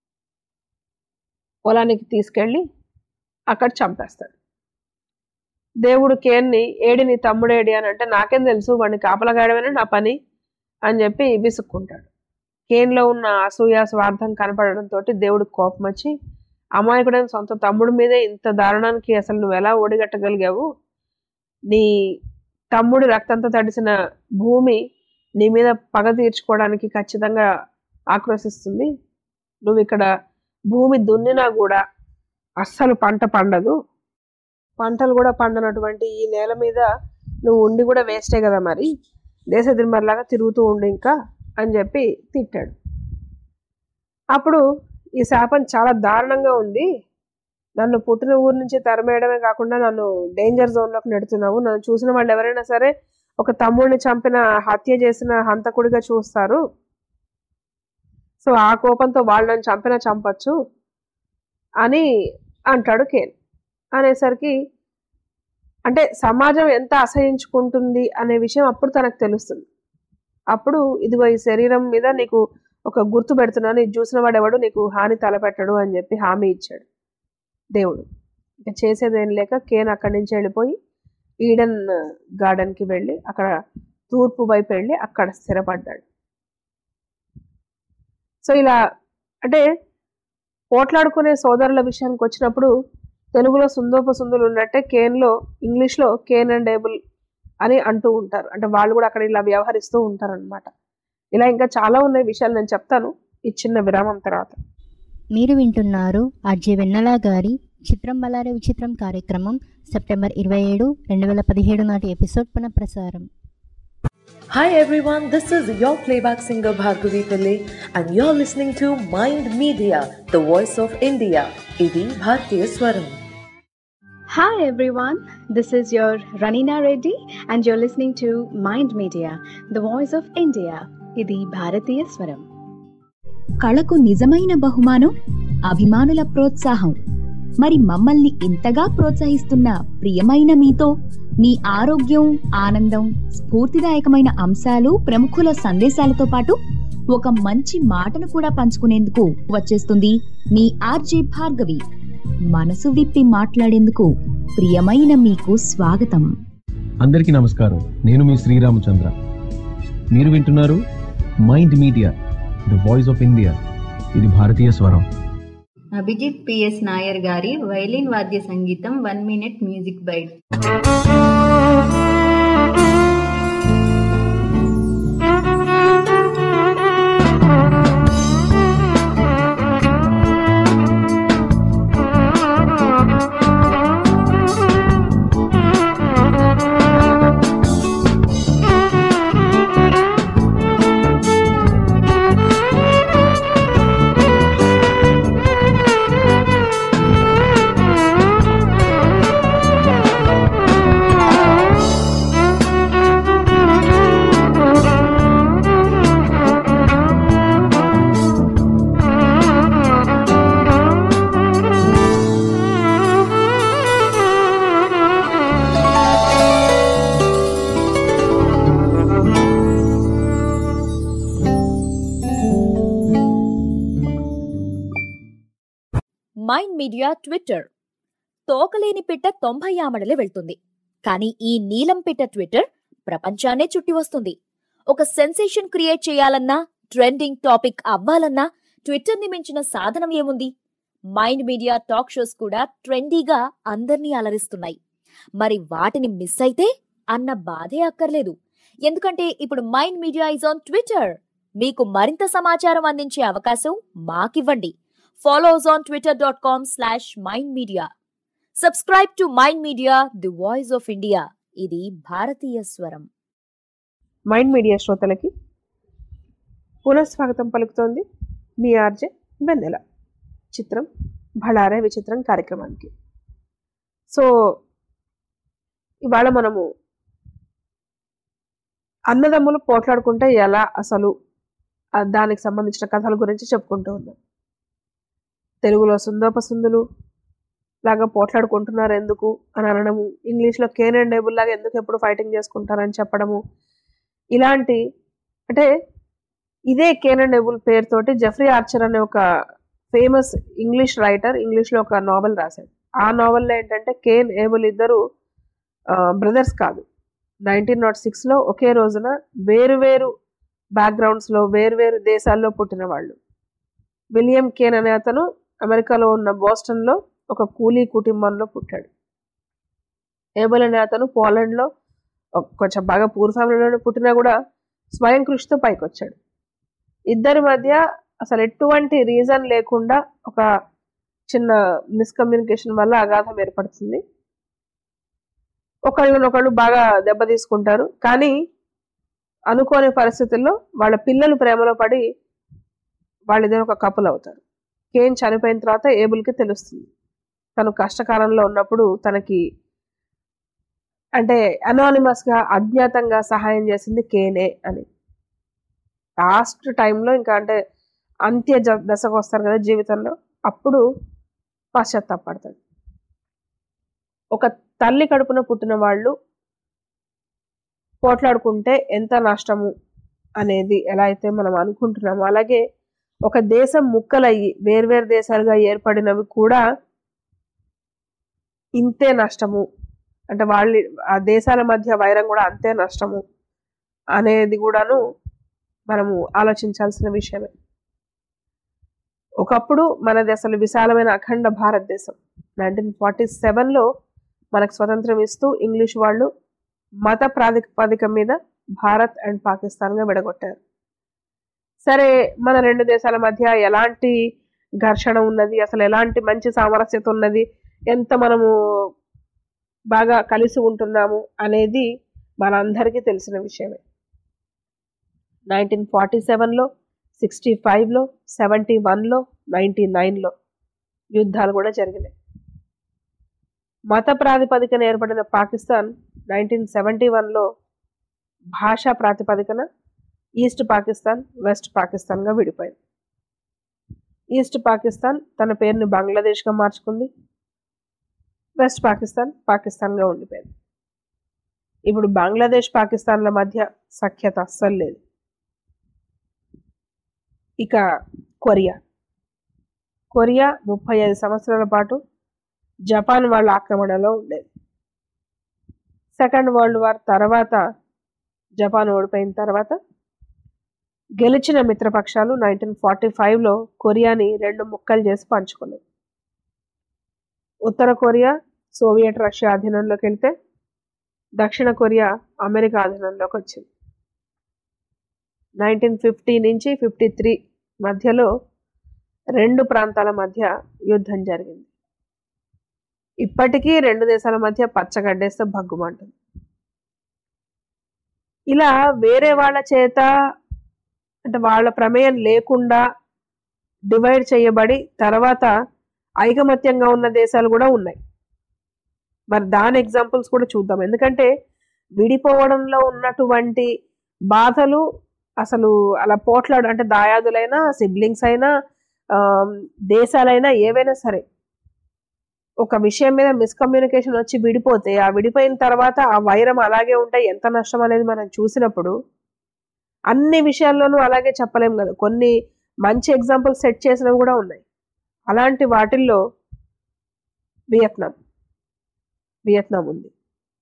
పొలానికి తీసుకెళ్ళి అక్కడ చంపేస్తాడు దేవుడు కేన్ని ఏడి నీ తమ్ముడేడి అని అంటే నాకేం తెలుసు వాడిని కాపలగాయడమనే నా పని అని చెప్పి విసుక్కుంటాడు కేన్లో ఉన్న అసూయ స్వార్థం కనపడడంతో దేవుడికి కోపం వచ్చి అమాయకుడైన సొంత తమ్ముడి మీదే ఇంత దారుణానికి అసలు నువ్వు ఎలా ఓడిగట్టగలిగావు నీ తమ్ముడి రక్తంతో తడిసిన భూమి నీ మీద పగ తీర్చుకోవడానికి ఖచ్చితంగా ఆక్రోశిస్తుంది నువ్వు ఇక్కడ భూమి దున్నినా కూడా అస్సలు పంట పండదు పంటలు కూడా పండనటువంటి ఈ నేల మీద నువ్వు ఉండి కూడా వేస్టే కదా మరి దేశ దిమ్మర్లాగా తిరుగుతూ ఉండు ఇంకా అని చెప్పి తిట్టాడు అప్పుడు ఈ శాపం చాలా దారుణంగా ఉంది నన్ను పుట్టిన ఊరు నుంచి తరిమేయడమే కాకుండా నన్ను డేంజర్ జోన్లోకి నెడుతున్నావు నన్ను చూసిన వాళ్ళు ఎవరైనా సరే ఒక తమ్ముడిని చంపిన హత్య చేసిన హంతకుడిగా చూస్తారు సో ఆ కోపంతో వాళ్ళు నన్ను చంపినా చంపచ్చు అని అంటాడు కేన్ అనేసరికి అంటే సమాజం ఎంత అసహించుకుంటుంది అనే విషయం అప్పుడు తనకు తెలుస్తుంది అప్పుడు ఇదిగో ఈ శరీరం మీద నీకు ఒక గుర్తు పెడుతున్నాను ఇది చూసిన వాడెవడు నీకు హాని తలపెట్టడు అని చెప్పి హామీ ఇచ్చాడు దేవుడు ఇక చేసేదేం లేక కేన్ అక్కడి నుంచి వెళ్ళిపోయి ఈడెన్ గార్డెన్కి వెళ్ళి అక్కడ తూర్పు వైపు వెళ్ళి అక్కడ స్థిరపడ్డాడు సో ఇలా అంటే పోట్లాడుకునే సోదరుల విషయానికి వచ్చినప్పుడు తెలుగులో సుందోప సుందులు ఉన్నట్టే కేన్లో ఇంగ్లీష్లో కేన్ అండ్ ఏబుల్ అని అంటూ ఉంటారు అంటే వాళ్ళు కూడా అక్కడ ఇలా వ్యవహరిస్తూ ఉంటారు అనమాట ఇలా ఇంకా చాలా ఉన్నాయి విషయాలు నేను చెప్తాను ఈ చిన్న విరామం తర్వాత మీరు వింటున్నారు ఆర్జే వెన్నెల గారి చిత్రం బలారే విచిత్రం కార్యక్రమం సెప్టెంబర్ ఇరవై ఏడు రెండు వేల పదిహేడు నాటి ఎపిసోడ్ పునఃప్రసారం Hi everyone, this is your playback singer Bhargavi Pillai and you're listening to Mind Media, the voice of India. Idi Bhartiya Swaram. Hi everyone, this is your Ranina Reddy and you're listening to Mind Media, the voice of India. ఇది భారతీయ స్వరం కళకు నిజమైన బహుమానం అభిమానుల ప్రోత్సాహం మరి మమ్మల్ని ఇంతగా ప్రోత్సహిస్తున్న ప్రియమైన మీతో మీ ఆరోగ్యం ఆనందం స్ఫూర్తిదాయకమైన అంశాలు ప్రముఖుల సందేశాలతో పాటు ఒక మంచి మాటను కూడా పంచుకునేందుకు వచ్చేస్తుంది మీ ఆర్జే భార్గవి మనసు విప్పి మాట్లాడేందుకు ప్రియమైన మీకు స్వాగతం అందరికీ నమస్కారం నేను మీ శ్రీరామచంద్ర మీరు వింటున్నారు mind Media the voice of India ఇది భారతీయ స్వరం అభిజిత్ పిఎస్ నాయర్ గారి వైలిన్ వాద్య సంగీతం one minute music bite mind media Twitter తోకలేని పిట్ట తొంభై ఆమడలే వెళ్తుంది కానీ ఈ నీలం పిట్ట ట్విట్టర్ ప్రపంచాన్నే చుట్టి వస్తుంది ఒక సెన్సేషన్ క్రియేట్ చేయాలన్నా ట్రెండింగ్ టాపిక్ అవ్వాలన్నా ట్విట్టర్ ని మించిన సాధనం ఏముంది మైండ్ మీడియా టాక్ షోస్ కూడా ట్రెండీగా అందర్నీ అలరిస్తున్నాయి మరి వాటిని మిస్ అయితే అన్న బాధే అక్కర్లేదు ఎందుకంటే ఇప్పుడు mind media is on Twitter మీకు మరింత సమాచారం అందించే అవకాశం మాకివ్వండి follow us on Twitter dot com slash mind media subscribe to mind media the voice of India ఇది భారతీయ స్వరం మైండ్ మీడియా శ్రోతలకి పునఃస్వాగతం పలుకుతోంది మీ ఆర్జే వెన్నెల చిత్రం భళారే విచిత్రం కార్యక్రమానికి సో ఇవాళ మనము అన్నదమ్ములు పోట్లాడుకుంటే ఎలా అసలు ఆ దానికి సంబంధించిన కథల గురించి చెప్పుకుంటూ ఉన్నాం తెలుగులో సుందోపసుందులు లాగా పోట్లాడుకుంటున్నారు ఎందుకు అని అనడము ఇంగ్లీష్లో కేన్ అండ్ డేబుల్ లాగా ఎందుకు ఎప్పుడు ఫైటింగ్ చేసుకుంటారని చెప్పడము ఇలాంటి అంటే ఇదే కేన్ అండ్ డేబుల్ పేరుతోటి జెఫ్రీ ఆర్చర్ అనే ఒక ఫేమస్ ఇంగ్లీష్ రైటర్ ఇంగ్లీష్లో ఒక నావెల్ రాశాడు ఆ నావెల్లో ఏంటంటే కేన్ ఏబుల్ ఇద్దరు బ్రదర్స్ కాదు నైన్టీన్ నాట్ సిక్స్లో ఒకే రోజున వేరు వేరు బ్యాక్గ్రౌండ్స్లో వేరు వేరు దేశాల్లో పుట్టిన వాళ్ళు విలియం కేన్ అనే అతను అమెరికాలో ఉన్న బోస్టన్లో ఒక కూలీ కుటుంబంలో పుట్టాడు ఏబుల్ అనే అతను పోలాండ్లో ఒక- కొంచెం బాగా పూర్ ఫ్యామిలీలోనే పుట్టినా కూడా స్వయం కృషితో పైకి వచ్చాడు ఇద్దరి మధ్య అసలు ఎటువంటి రీజన్ లేకుండా ఒక చిన్న మిస్కమ్యూనికేషన్ వల్ల అగాధం ఏర్పడుతుంది ఒకళ్ళనొకళ్ళు బాగా దెబ్బ తీసుకుంటారు కానీ అనుకోని పరిస్థితుల్లో వాళ్ళ పిల్లలు ప్రేమలో పడి వాళ్ళిద్దరు ఒక కపుల్ అవుతారు కేన్ చనిపోయిన తర్వాత ఏబుల్కి తెలుస్తుంది తను కష్టకాలంలో ఉన్నప్పుడు తనకి అంటే anonymous గా అజ్ఞాతంగా సహాయం చేసింది కేనే అని లాస్ట్ టైంలో ఇంకా అంటే అంత్య జ- దశకు వస్తారు కదా జీవితంలో అప్పుడు పశ్చాత్తాపడతాడు ఒక తల్లి కడుపున పుట్టిన వాళ్ళు పోట్లాడుకుంటే ఎంత నష్టము అనేది ఎలా అయితే మనం అనుకుంటున్నామో అలాగే ఒక దేశం ముక్కలయ్యి వేర్వేరు దేశాలుగా ఏర్పడినవి కూడా ఇంతే నష్టము అంటే వాళ్ళ ఆ దేశాల మధ్య వైరం కూడా అంతే నష్టము అనేది కూడాను మనము ఆలోచించాల్సిన విషయమే ఒకప్పుడు మనది అసలు విశాలమైన అఖండ భారతదేశం నైన్టీన్ ఫార్టీ సెవెన్లో మనకు స్వతంత్రం ఇస్తూ ఇంగ్లీష్ వాళ్ళు మత ప్రాతిపదిక మీద భారత్ అండ్ పాకిస్తాన్గా విడగొట్టారు సరే మన రెండు దేశాల మధ్య ఎలాంటి ఘర్షణ ఉన్నది అసలు ఎలాంటి మంచి సామరస్యత ఉన్నది ఎంత మనము బాగా కలిసి ఉంటున్నాము అనేది మనందరికీ తెలిసిన విషయమే నైన్టీన్ ఫార్టీ సెవెన్లో సిక్స్టీ ఫైవ్లో సెవెంటీ వన్లో నైంటీ నైన్లో యుద్ధాలు కూడా జరిగినాయి మత ప్రాతిపదికన ఏర్పడిన పాకిస్తాన్ నైన్టీన్ సెవెంటీ వన్లో భాషా ప్రాతిపదికన ఈస్ట్ పాకిస్తాన్ వెస్ట్ పాకిస్తాన్గా విడిపోయింది ఈస్ట్ పాకిస్తాన్ తన పేరుని బంగ్లాదేశ్గా మార్చుకుంది వెస్ట్ పాకిస్తాన్ పాకిస్తాన్గా ఉండిపోయింది ఇప్పుడు బంగ్లాదేశ్ పాకిస్తాన్ల మధ్య సఖ్యత అస్సలు లేదు ఇక కొరియా కొరియా ముప్పై ఐదు సంవత్సరాల పాటు జపాన్ వాళ్ళ ఆక్రమణలో ఉండేది సెకండ్ వరల్డ్ వార్ తర్వాత జపాన్ ఓడిపోయిన తర్వాత గెలిచిన మిత్రపక్షాలు నైన్టీన్ ఫార్టీ ఫైవ్లో కొరియాని రెండు ముక్కలు చేసి పంచుకున్నాయి ఉత్తర కొరియా సోవియట్ రష్యా అధీనంలోకి వెళ్తే దక్షిణ కొరియా అమెరికా అధీనంలోకి వచ్చింది నైన్టీన్ ఫిఫ్టీ నుంచి ఫిఫ్టీ త్రీ మధ్యలో రెండు ప్రాంతాల మధ్య యుద్ధం జరిగింది ఇప్పటికీ రెండు దేశాల మధ్య పచ్చగడ్డేస్తే భగ్గుమంటుంది ఇలా వేరే వాళ్ళ చేత అంటే వాళ్ళ ప్రమేయం లేకుండా డివైడ్ చేయబడి తర్వాత ఐకమత్యంగా ఉన్న దేశాలు కూడా ఉన్నాయి మరి దాని ఎగ్జాంపుల్స్ కూడా చూద్దాం ఎందుకంటే విడిపోవడంలో ఉన్నటువంటి బాధలు అసలు అలా పోట్లాడు అంటే దాయాదులైనా సిబ్లింగ్స్ అయినా ఆమ్, దేశాలైనా ఏవైనా సరే ఒక విషయం మీద మిస్కమ్యూనికేషన్ వచ్చి విడిపోతే ఆ విడిపోయిన తర్వాత ఆ వైరం అలాగే ఉంటే ఎంత నష్టం అనేది మనం చూసినప్పుడు అన్ని విషయాల్లోనూ అలాగే చెప్పలేం కదా కొన్ని మంచి ఎగ్జాంపుల్స్ సెట్ చేసినవి కూడా ఉన్నాయి అలాంటి వాటిల్లో వియత్నాం వియత్నాం ఉంది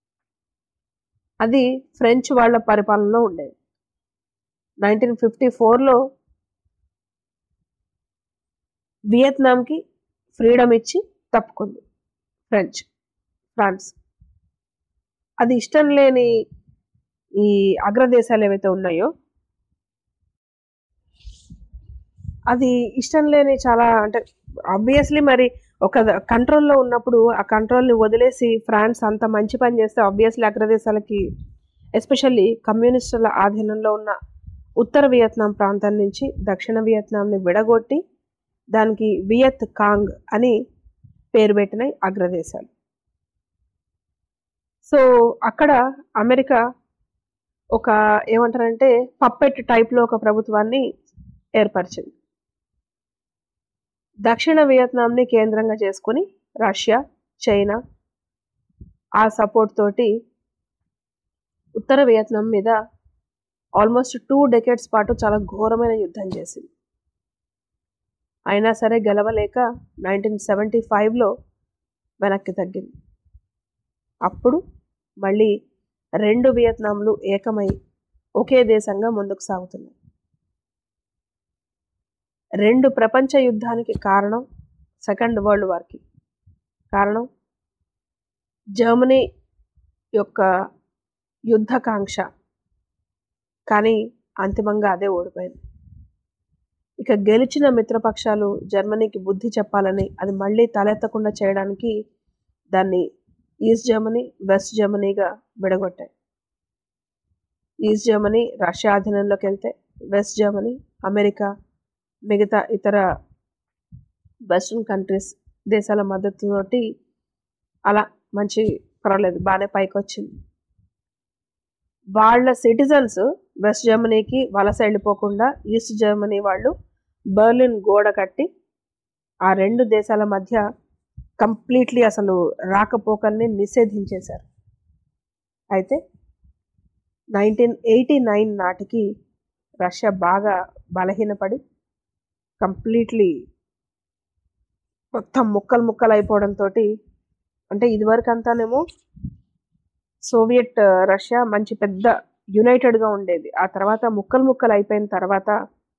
అది ఫ్రెంచ్ వాళ్ళ పరిపాలనలో ఉండేది నైన్టీన్ ఫిఫ్టీ ఫోర్లో వియత్నాంకి ఫ్రీడమ్ ఇచ్చి తప్పుకుంది ఫ్రెంచ్ ఫ్రాన్స్ అది ఇష్టం లేని ఈ అగ్రదేశాలు ఏవైతే ఉన్నాయో అది ఇష్టం లేని చాలా అంటే ఆబ్వియస్లీ మరి ఒక కంట్రోల్లో ఉన్నప్పుడు ఆ కంట్రోల్ని వదిలేసి ఫ్రాన్స్ అంత మంచి పని చేస్తే ఆబ్వియస్లీ అగ్రదేశాలకి ఎస్పెషల్లీ కమ్యూనిస్టుల ఆధీనంలో ఉన్న ఉత్తర వియత్నాం ప్రాంతం నుంచి దక్షిణ వియత్నాంని విడగొట్టి దానికి వియత్ కాంగ్ అని పేరు పెట్టినాయి అగ్రదేశాలు సో అక్కడ అమెరికా ఒక ఏమంటారంటే పప్పెట్ టైప్లో ఒక ప్రభుత్వాన్ని ఏర్పరిచింది దక్షిణ వియత్నాంని కేంద్రంగా చేసుకుని రష్యా చైనా ఆ సపోర్ట్ తోటి ఉత్తర వియత్నాం మీద ఆల్మోస్ట్ టూ డెకెట్స్ పాటు చాలా ఘోరమైన యుద్ధం చేసింది అయినా సరే గెలవలేక నైన్టీన్ సెవెంటీ ఫైవ్లో వెనక్కి తగ్గింది అప్పుడు మళ్ళీ రెండు వియత్నాంలు ఏకమై ఒకే దేశంగా ముందుకు సాగుతున్నాయి రెండు ప్రపంచ యుద్ధానికి కారణం సెకండ్ వరల్డ్ వార్కి కారణం జర్మనీ యొక్క యుద్ధకాంక్ష కానీ అంతిమంగా అదే ఓడిపోయింది ఇక గెలిచిన మిత్రపక్షాలు జర్మనీకి బుద్ధి చెప్పాలని అది మళ్ళీ తలెత్తకుండా చేయడానికి దాన్ని ఈస్ట్ జర్మనీ వెస్ట్ జర్మనీగా విడగొట్టాయి ఈస్ట్ జర్మనీ రష్యా అధీనంలోకి వెళ్తే వెస్ట్ జర్మనీ అమెరికా మిగతా ఇతర వెస్ట్రన్ కంట్రీస్ దేశాల మద్దతుతోటి అలా మంచి పర్వాలేదు బాగానే పైకి వచ్చింది వాళ్ళ సిటిజన్స్ వెస్ట్ జర్మనీకి వలస వెళ్ళిపోకుండా ఈస్ట్ జర్మనీ వాళ్ళు బర్లిన్ గోడ కట్టి ఆ రెండు దేశాల మధ్య కంప్లీట్లీ అసలు రాకపోకల్ని నిషేధించేశారు అయితే నైన్టీన్ ఎయిటీ నైన్ నాటికి రష్యా బాగా బలహీనపడి కంప్లీట్లీ మొత్తం ముక్కలు ముక్కలు అయిపోవడంతో అంటే ఇదివరకు అంతానేమో సోవియట్ రష్యా మంచి పెద్ద యునైటెడ్గా ఉండేది ఆ తర్వాత ముక్కలు ముక్కలు అయిపోయిన తర్వాత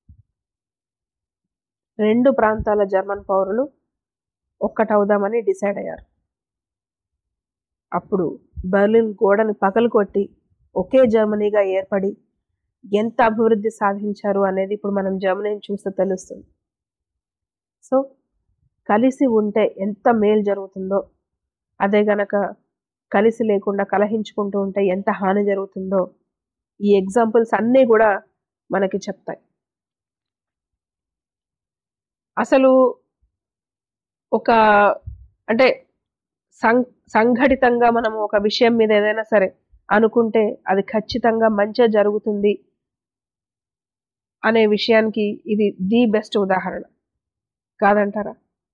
రెండు ప్రాంతాల జర్మన్ పౌరులు ఒక్కటవుదామని డిసైడ్ అయ్యారు అప్పుడు బెర్లిన్ గోడని పగలు కొట్టి ఒకే జర్మనీగా ఏర్పడి ఎంత అభివృద్ధి సాధించారు అనేది ఇప్పుడు మనం జర్మనీని చూస్తే తెలుస్తుంది సో కలిసి ఉంటే ఎంత మేలు జరుగుతుందో అదే గనక కలిసి లేకుండా కలహించుకుంటూ ఉంటే ఎంత హాని జరుగుతుందో ఈ ఎగ్జాంపుల్స్ అన్నీ కూడా మనకి చెప్తాయి అసలు ఒక అంటే సం సంఘటితంగా మనం ఒక విషయం మీద ఏదైనా సరే అనుకుంటే అది ఖచ్చితంగా మంచిగా జరుగుతుంది అనే విషయానికి ఇది ది బెస్ట్ ఉదాహరణ కాదంటారా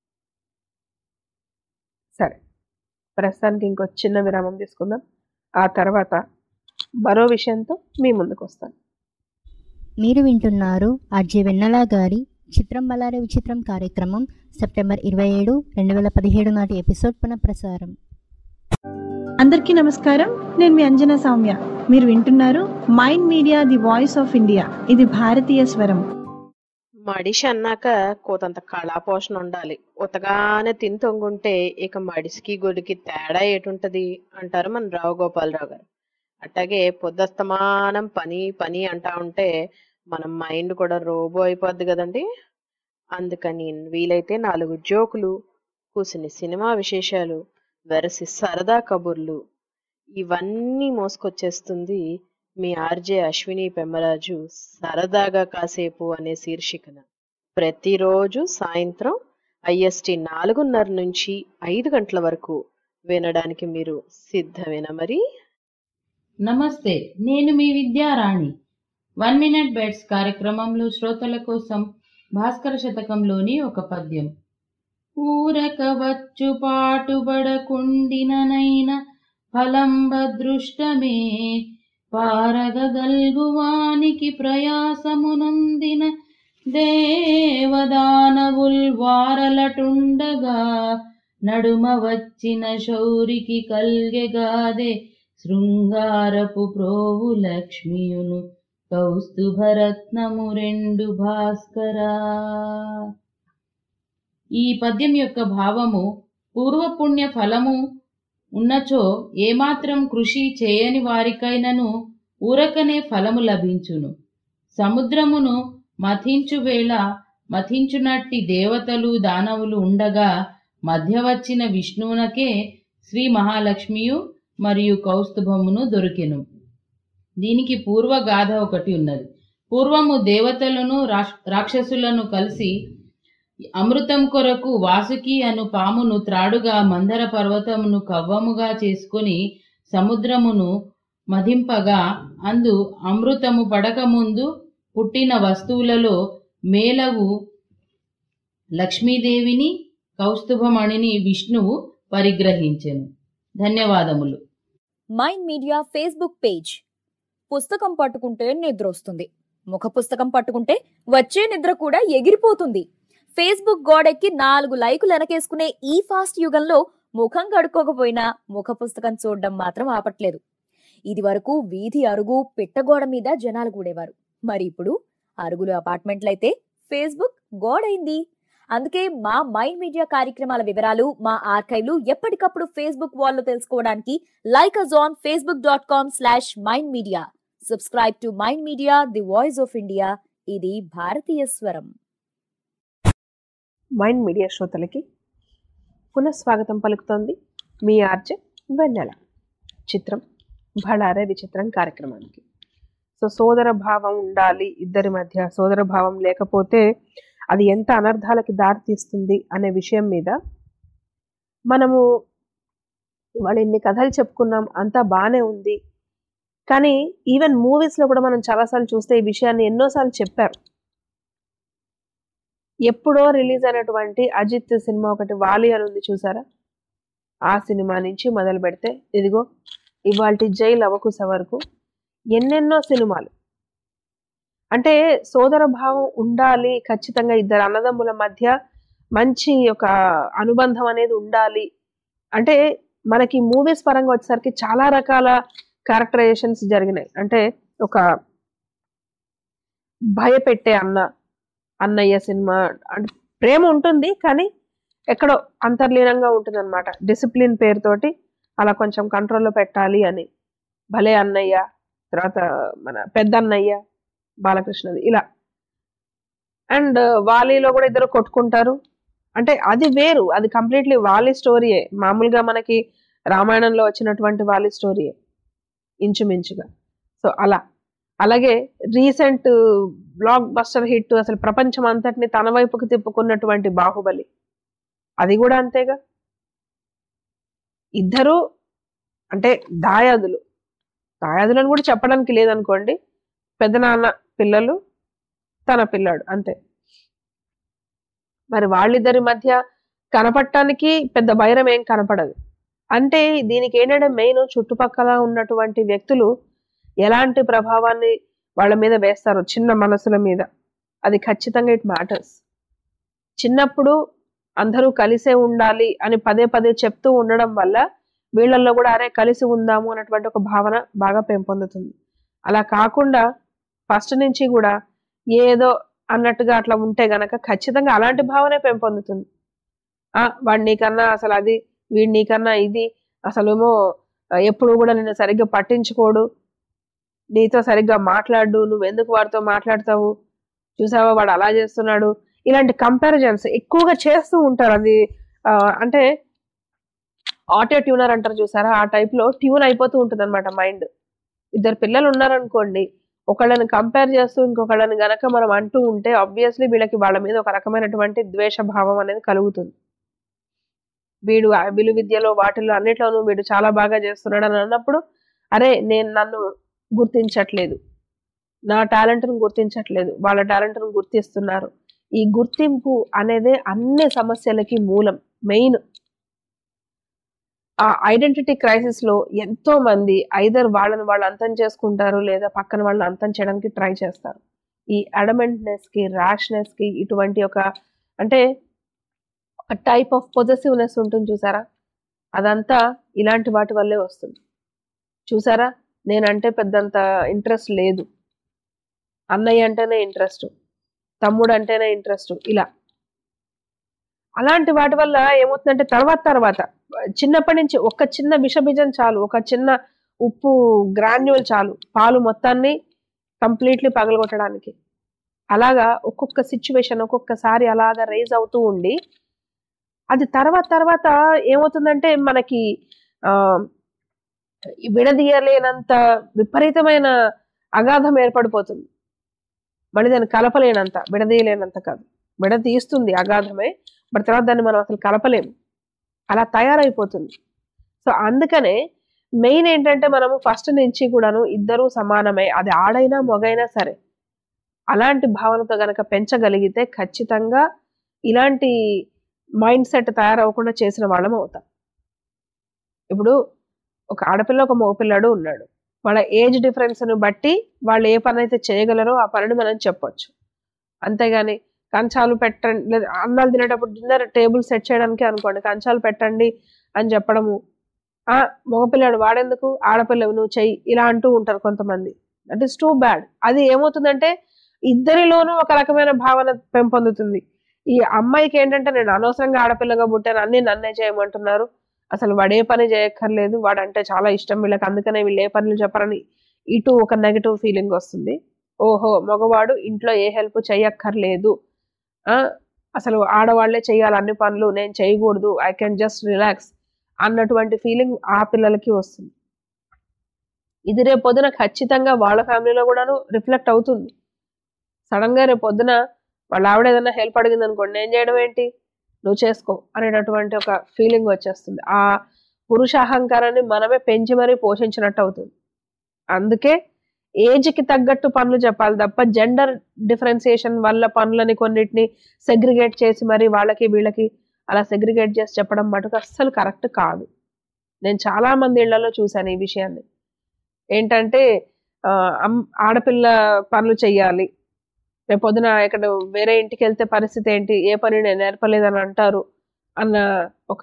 సరే ప్రస్తుతానికి ఇంకో చిన్న విరామం తీసుకుందాం ఆ తర్వాత మరో విషయంతో మీ ముందుకు వస్తాను మీరు వింటున్నారు ఆర్జే వెన్నెల గారి చిత్రం బలారే విచిత్రం కార్యక్రమం సెప్టెంబర్ ఇరవై ఏడు రెండు వేల పదిహేడు నాటి ఎపిసోడ్ పునఃప్రసారం అందరికీ నమస్కారం నేను మీ అంజనా సౌమ్య మీరు వింటున్నారు mind media the voice of India ఇది భారతీయ స్వరం మడిషి అన్నాక కోతంత కళాపోషణ ఉండాలి ఉతగానే తిని తొంగుంటే ఇక మడిసికి గొడికి తేడా ఏటుంటది అంటారు మన రావు గోపాలరావు గారు అట్లాగే పొద్దస్తమానం పని పని అంటా ఉంటే మన మైండ్ కూడా రోబో అయిపోద్ది కదండి అందుకని వీలైతే నాలుగు జోకులు కూసిని సినిమా విశేషాలు వెరసి సరదా కబుర్లు ఇవన్నీ మోసుకొచ్చేస్తుంది మీ ఆర్జే అశ్విని పెమ్మరాజు సరదాగా కాసేపు అనే శీర్షికన ప్రతిరోజు సాయంత్రం ఐఎస్టి నాలుగున్నర నుంచి ఐదు గంటల వరకు వినడానికి మీరు సిద్ధమేనా మరి నమస్తే నేను మీ విద్యారాణి వన్ మినిట్ బెడ్స్ కార్యక్రమంలో శ్రోతల కోసం భాస్కర శతకంలోని ఒక పద్యం ఊరక వచ్చు పాటుబడకుండిననైన ఫలంబదృష్టమే పారగగల్గువానికి ప్రయాసమునందిన దేవదానవుల్ వారలటుండగా నడుమ వచ్చిన శౌరికి కల్గెగాదే శృంగారపు ప్రోవు లక్ష్మియును కౌస్తుభరత్నము రెండు భాస్కరా ఈ పద్యం యొక్క భావము పూర్వపుణ్య ఫలము ఉన్నచో ఏమాత్రం కృషి చేయని వారికైనను ఊరకనే ఫలము లభించును సముద్రమును మథించు వేళ మథించునట్టి దేవతలు దానవులు ఉండగా మధ్య వచ్చిన విష్ణువునకే శ్రీ మహాలక్ష్మియు మరియు కౌస్తుభమును దొరికెను దీనికి పూర్వగాథ ఒకటి ఉన్నది పూర్వము దేవతలను రాక్ష- రాక్షసులను కలిసి అమృతం కొరకు వాసుకి అను పామును త్రాడుగా మందర పర్వతమును కవ్వముగా చేసుకొని సముద్రమును మదింపగా అందు అమృతము పడకముందు పుట్టిన వస్తువులలో మేలవు లక్ష్మీదేవిని కౌస్తుభమణిని విష్ణువు పరిగ్రహించెను ధన్యవాదములు మైండ్ మీడియా ఫేస్బుక్ పేజ్ పుస్తకం పట్టుకుంటే నిద్ర వస్తుంది ముఖ పుస్తకం పట్టుకుంటే వచ్చే నిద్ర కూడా ఎగిరిపోతుంది ఫేస్బుక్ గోడెక్కి నాలుగు లైకులు వెనకేసుకునే ఈ ఫాస్ట్ యుగంలో ముఖం కడుక్కోకపోయినా ముఖ పుస్తకం చూడడం మాత్రం ఆపట్లేదు ఇది వరకు వీధి అరుగు పిట్టగోడ మీద జనాలు కూడేవారు మరి ఇప్పుడు అరుగులు అపార్ట్మెంట్లయితే ఫేస్బుక్ గోడైంది అందుకే మా మైండ్ మీడియా కార్యక్రమాల వివరాలు మా ఆర్కైవ్లు ఎప్పటికప్పుడు ఫేస్బుక్ వాల్లో తెలుసుకోవడానికి like us on Facebook dot com slash mind media subscribe to mind media the voice of India ఇది భారతీయ స్వరం మైండ్ మీడియా శ్రోతలకి పునఃస్వాగతం పలుకుతోంది మీ ఆర్జే వెన్నెల చిత్రం భళారే విచిత్రం కార్యక్రమానికి సో సోదర భావం ఉండాలి ఇద్దరి మధ్య సోదర భావం లేకపోతే అది ఎంత అనర్థాలకి దారితీస్తుంది అనే విషయం మీద మనము ఇవాళ ఎన్ని కథలు చెప్పుకున్నాం అంతా బాగానే ఉంది కానీ ఈవెన్ మూవీస్లో కూడా మనం చాలాసార్లు చూస్తే ఈ విషయాన్ని ఎన్నోసార్లు చెప్పారు ఎప్పుడో రిలీజ్ అయినటువంటి అజిత్ సినిమా ఒకటి వాలి అని ఉంది చూసారా ఆ సినిమా నుంచి మొదలు పెడితే ఇదిగో ఇవాళ జైలు అవకుశ వరకు ఎన్నెన్నో సినిమాలు అంటే సోదర భావం ఉండాలి ఖచ్చితంగా ఇద్దరు అన్నదమ్ముల మధ్య మంచి ఒక అనుబంధం అనేది ఉండాలి అంటే మనకి మూవీస్ పరంగా వచ్చేసరికి చాలా రకాల క్యారెక్టరైజేషన్స్ జరిగినాయి అంటే ఒక భయపెట్టే అన్న అన్నయ్య సినిమా అంటే ప్రేమ ఉంటుంది కానీ ఎక్కడో అంతర్లీనంగా ఉంటుంది అనమాట డిసిప్లిన్ పేరుతోటి అలా కొంచెం కంట్రోల్లో పెట్టాలి అని భలే అన్నయ్య తర్వాత మన పెద్ద అన్నయ్య బాలకృష్ణది ఇలా అండ్ వాలీలో కూడా ఇద్దరు కొట్టుకుంటారు అంటే అది వేరు అది కంప్లీట్లీ వాలి స్టోరీయే మామూలుగా మనకి రామాయణంలో వచ్చినటువంటి వాలి స్టోరీయే ఇంచుమించుగా సో అలా అలాగే రీసెంట్ బ్లాక్ బస్టర్ హిట్ అసలు ప్రపంచం అంతటిని తన వైపుకు తిప్పుకున్నటువంటి బాహుబలి అది కూడా అంతేగా ఇద్దరు అంటే దాయాదులు దాయాదులను కూడా చెప్పడానికి లేదనుకోండి పెద్దనాన్న పిల్లలు తన పిల్లాడు అంతే మరి వాళ్ళిద్దరి మధ్య కనపడటానికి పెద్ద భైరం ఏం కనపడదు అంటే దీనికి ఏంటంటే మెయిన్ చుట్టుపక్కల ఉన్నటువంటి వ్యక్తులు ఎలాంటి ప్రభావాన్ని వాళ్ళ మీద వేస్తారు చిన్న మనసుల మీద అది ఖచ్చితంగా ఇట్ మ్యాటర్స్ చిన్నప్పుడు అందరూ కలిసే ఉండాలి అని పదే పదే చెప్తూ ఉండడం వల్ల వీళ్ళల్లో కూడా అరే కలిసి ఉందాము అన్నటువంటి ఒక భావన బాగా పెంపొందుతుంది అలా కాకుండా ఫస్ట్ నుంచి కూడా ఏదో అన్నట్టుగా అట్లా ఉంటే గనక ఖచ్చితంగా అలాంటి భావనే పెంపొందుతుంది ఆ వాడు నీకన్నా అసలు అది వీడు నీకన్నా ఇది అసలేమో ఎప్పుడు కూడా నిన్ను సరిగ్గా పట్టించుకోడు నీతో సరిగ్గా మాట్లాడు నువ్వు ఎందుకు వాడితో మాట్లాడతావు చూసావా వాడు అలా చేస్తున్నాడు ఇలాంటి కంపారిజన్స్ ఎక్కువగా చేస్తూ ఉంటారు అది ఆ, అంటే ఆటో ట్యూనర్ అంటారు చూసారా ఆ type లో ట్యూన్ అయిపోతూ ఉంటుంది అనమాట మైండ్ ఇద్దరు పిల్లలు ఉన్నారనుకోండి ఒకళ్ళని కంపేర్ చేస్తూ ఇంకొకళ్ళని గనక మనం అంటూ ఉంటే ఆబ్వియస్లీ వీళ్ళకి వాళ్ళ మీద ఒక రకమైనటువంటి ద్వేష భావం అనేది కలుగుతుంది వీడు ఆ విలు విద్యలో వాటిల్లో అన్నిట్లోనూ వీడు చాలా బాగా చేస్తున్నాడు అని అన్నప్పుడు అరే నేను నన్ను గుర్తించట్లేదు నా టాలెంట్ను గుర్తించట్లేదు వాళ్ళ టాలెంట్ను గుర్తిస్తున్నారు ఈ గుర్తింపు అనేదే అన్ని సమస్యలకి మూలం మెయిన్ ఆ ఐడెంటిటీ క్రైసిస్ లో ఎంతో మంది ఐదర్ వాళ్ళని వాళ్ళు అంతం చేసుకుంటారు లేదా పక్కన వాళ్ళని అంతం చేయడానికి ట్రై చేస్తారు ఈ అడమెంట్నెస్ కి ర్యాష్నెస్ కి ఇటువంటి ఒక అంటే ఒక టైప్ ఆఫ్ పొజెసివ్నెస్ ఉంటుంది చూసారా అదంతా ఇలాంటి వాటి వల్లే వస్తుంది చూసారా నేనంటే పెద్దంత ఇంట్రెస్ట్ లేదు అన్నయ్య అంటేనే ఇంట్రెస్ట్ తమ్ముడు అంటేనే ఇంట్రెస్ట్ ఇలా అలాంటి వాటి వల్ల ఏమవుతుందంటే తర్వాత తర్వాత చిన్నప్పటి నుంచి ఒక చిన్న విషబీజం చాలు ఒక చిన్న ఉప్పు గ్రాన్యువల్ చాలు పాలు మొత్తాన్ని కంప్లీట్లీ పగలగొట్టడానికి అలాగా ఒక్కొక్క సిచ్యువేషన్ ఒక్కొక్కసారి అలాగా రైజ్ అవుతూ ఉండి అది తర్వాత తర్వాత ఏమవుతుందంటే మనకి ఆ ఈ విడదీయలేనంత విపరీతమైన అగాధం ఏర్పడిపోతుంది మళ్ళీ దాన్ని కలపలేనంత విడదీయలేనంత కాదు విడదీస్తుంది అగాధమే బట్ తర్వాత దాన్ని మనం అసలు కలపలేము అలా తయారైపోతుంది సో అందుకనే మెయిన్ ఏంటంటే మనము ఫస్ట్ నుంచి కూడాను ఇద్దరూ సమానమే అది ఆడైనా మొగైనా సరే అలాంటి భావనతో గనక పెంచగలిగితే ఖచ్చితంగా ఇలాంటి మైండ్ సెట్ తయారవ్వకుండా చేసిన వాళ్ళం అవుతాం ఇప్పుడు ఒక ఆడపిల్ల ఒక మగపిల్లాడు ఉన్నాడు వాళ్ళ ఏజ్ డిఫరెన్స్ను బట్టి వాళ్ళు ఏ పని అయితే చేయగలరో ఆ పనిని మనం చెప్పొచ్చు అంతేగాని కంచాలు పెట్టండి లేదా అన్నాలు తినేటప్పుడు డిన్నర్ టేబుల్ సెట్ చేయడానికి అనుకోండి కంచాలు పెట్టండి అని చెప్పడము ఆ మగపిల్లాడు వాడేందుకు ఆడపిల్లవు నువ్వు చెయ్యి ఇలా అంటూ ఉంటారు కొంతమంది దట్ ఈస్ టూ బ్యాడ్ అది ఏమవుతుందంటే ఇద్దరిలోనూ ఒక రకమైన భావన పెంపొందుతుంది ఈ అమ్మాయికి ఏంటంటే నేను అనవసరంగా ఆడపిల్లగా పుట్టాను అన్ని నన్నే చేయమంటున్నారు అసలు వాడు ఏ పని చేయక్కర్లేదు వాడంటే చాలా ఇష్టం వీళ్ళకి అందుకనే వీళ్ళు ఏ పనులు చెప్పరని ఇటు ఒక నెగటివ్ ఫీలింగ్ వస్తుంది ఓహో మగవాడు ఇంట్లో ఏ హెల్ప్ చేయక్కర్లేదు ఆ, అసలు ఆడవాళ్లే చేయాలి అన్ని పనులు నేను చేయకూడదు ఐ కెన్ జస్ట్ రిలాక్స్ అన్నటువంటి ఫీలింగ్ ఆ పిల్లలకి వస్తుంది ఇది రేపు పొద్దున ఖచ్చితంగా వాళ్ళ ఫ్యామిలీలో కూడాను రిఫ్లెక్ట్ అవుతుంది సడన్ గా రేపు పొద్దున వాళ్ళ ఆవిడ ఏదైనా హెల్ప్ అడిగింది అనుకోండి నేను చేయడం ఏంటి నువ్వు చేసుకో అనేటటువంటి ఒక ఫీలింగ్ వచ్చేస్తుంది ఆ పురుషాహంకారాన్ని మనమే పెంచి మరీ పోషించినట్టు అవుతుంది అందుకే ఏజ్కి తగ్గట్టు పనులు చెప్పాలి తప్ప జెండర్ డిఫరెన్సియేషన్ వల్ల పనులని కొన్నిటిని సెగ్రిగేట్ చేసి మరి వాళ్ళకి వీళ్ళకి అలా సెగ్రిగేట్ చేసి చెప్పడం మటుకు అస్సలు కరెక్ట్ కాదు నేను చాలా మంది ఇళ్లలో చూశాను ఈ విషయాన్ని ఏంటంటే ఆ, అమ్- ఆడపిల్ల పనులు చెయ్యాలి రేపు పొద్దున ఇక్కడ వేరే ఇంటికి వెళ్తే పరిస్థితి ఏంటి ఏ పని నేను నేర్పలేదని అంటారు అన్న ఒక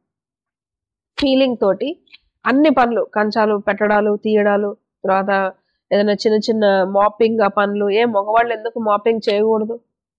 ఫీలింగ్ తోటి అన్ని పనులు కంచాలు పెట్టడాలు తీయడాలు తర్వాత ఏదైనా చిన్న చిన్న మాపింగ్ ఆ పనులు ఏ మగవాళ్ళు ఎందుకు మాపింగ్ చేయకూడదు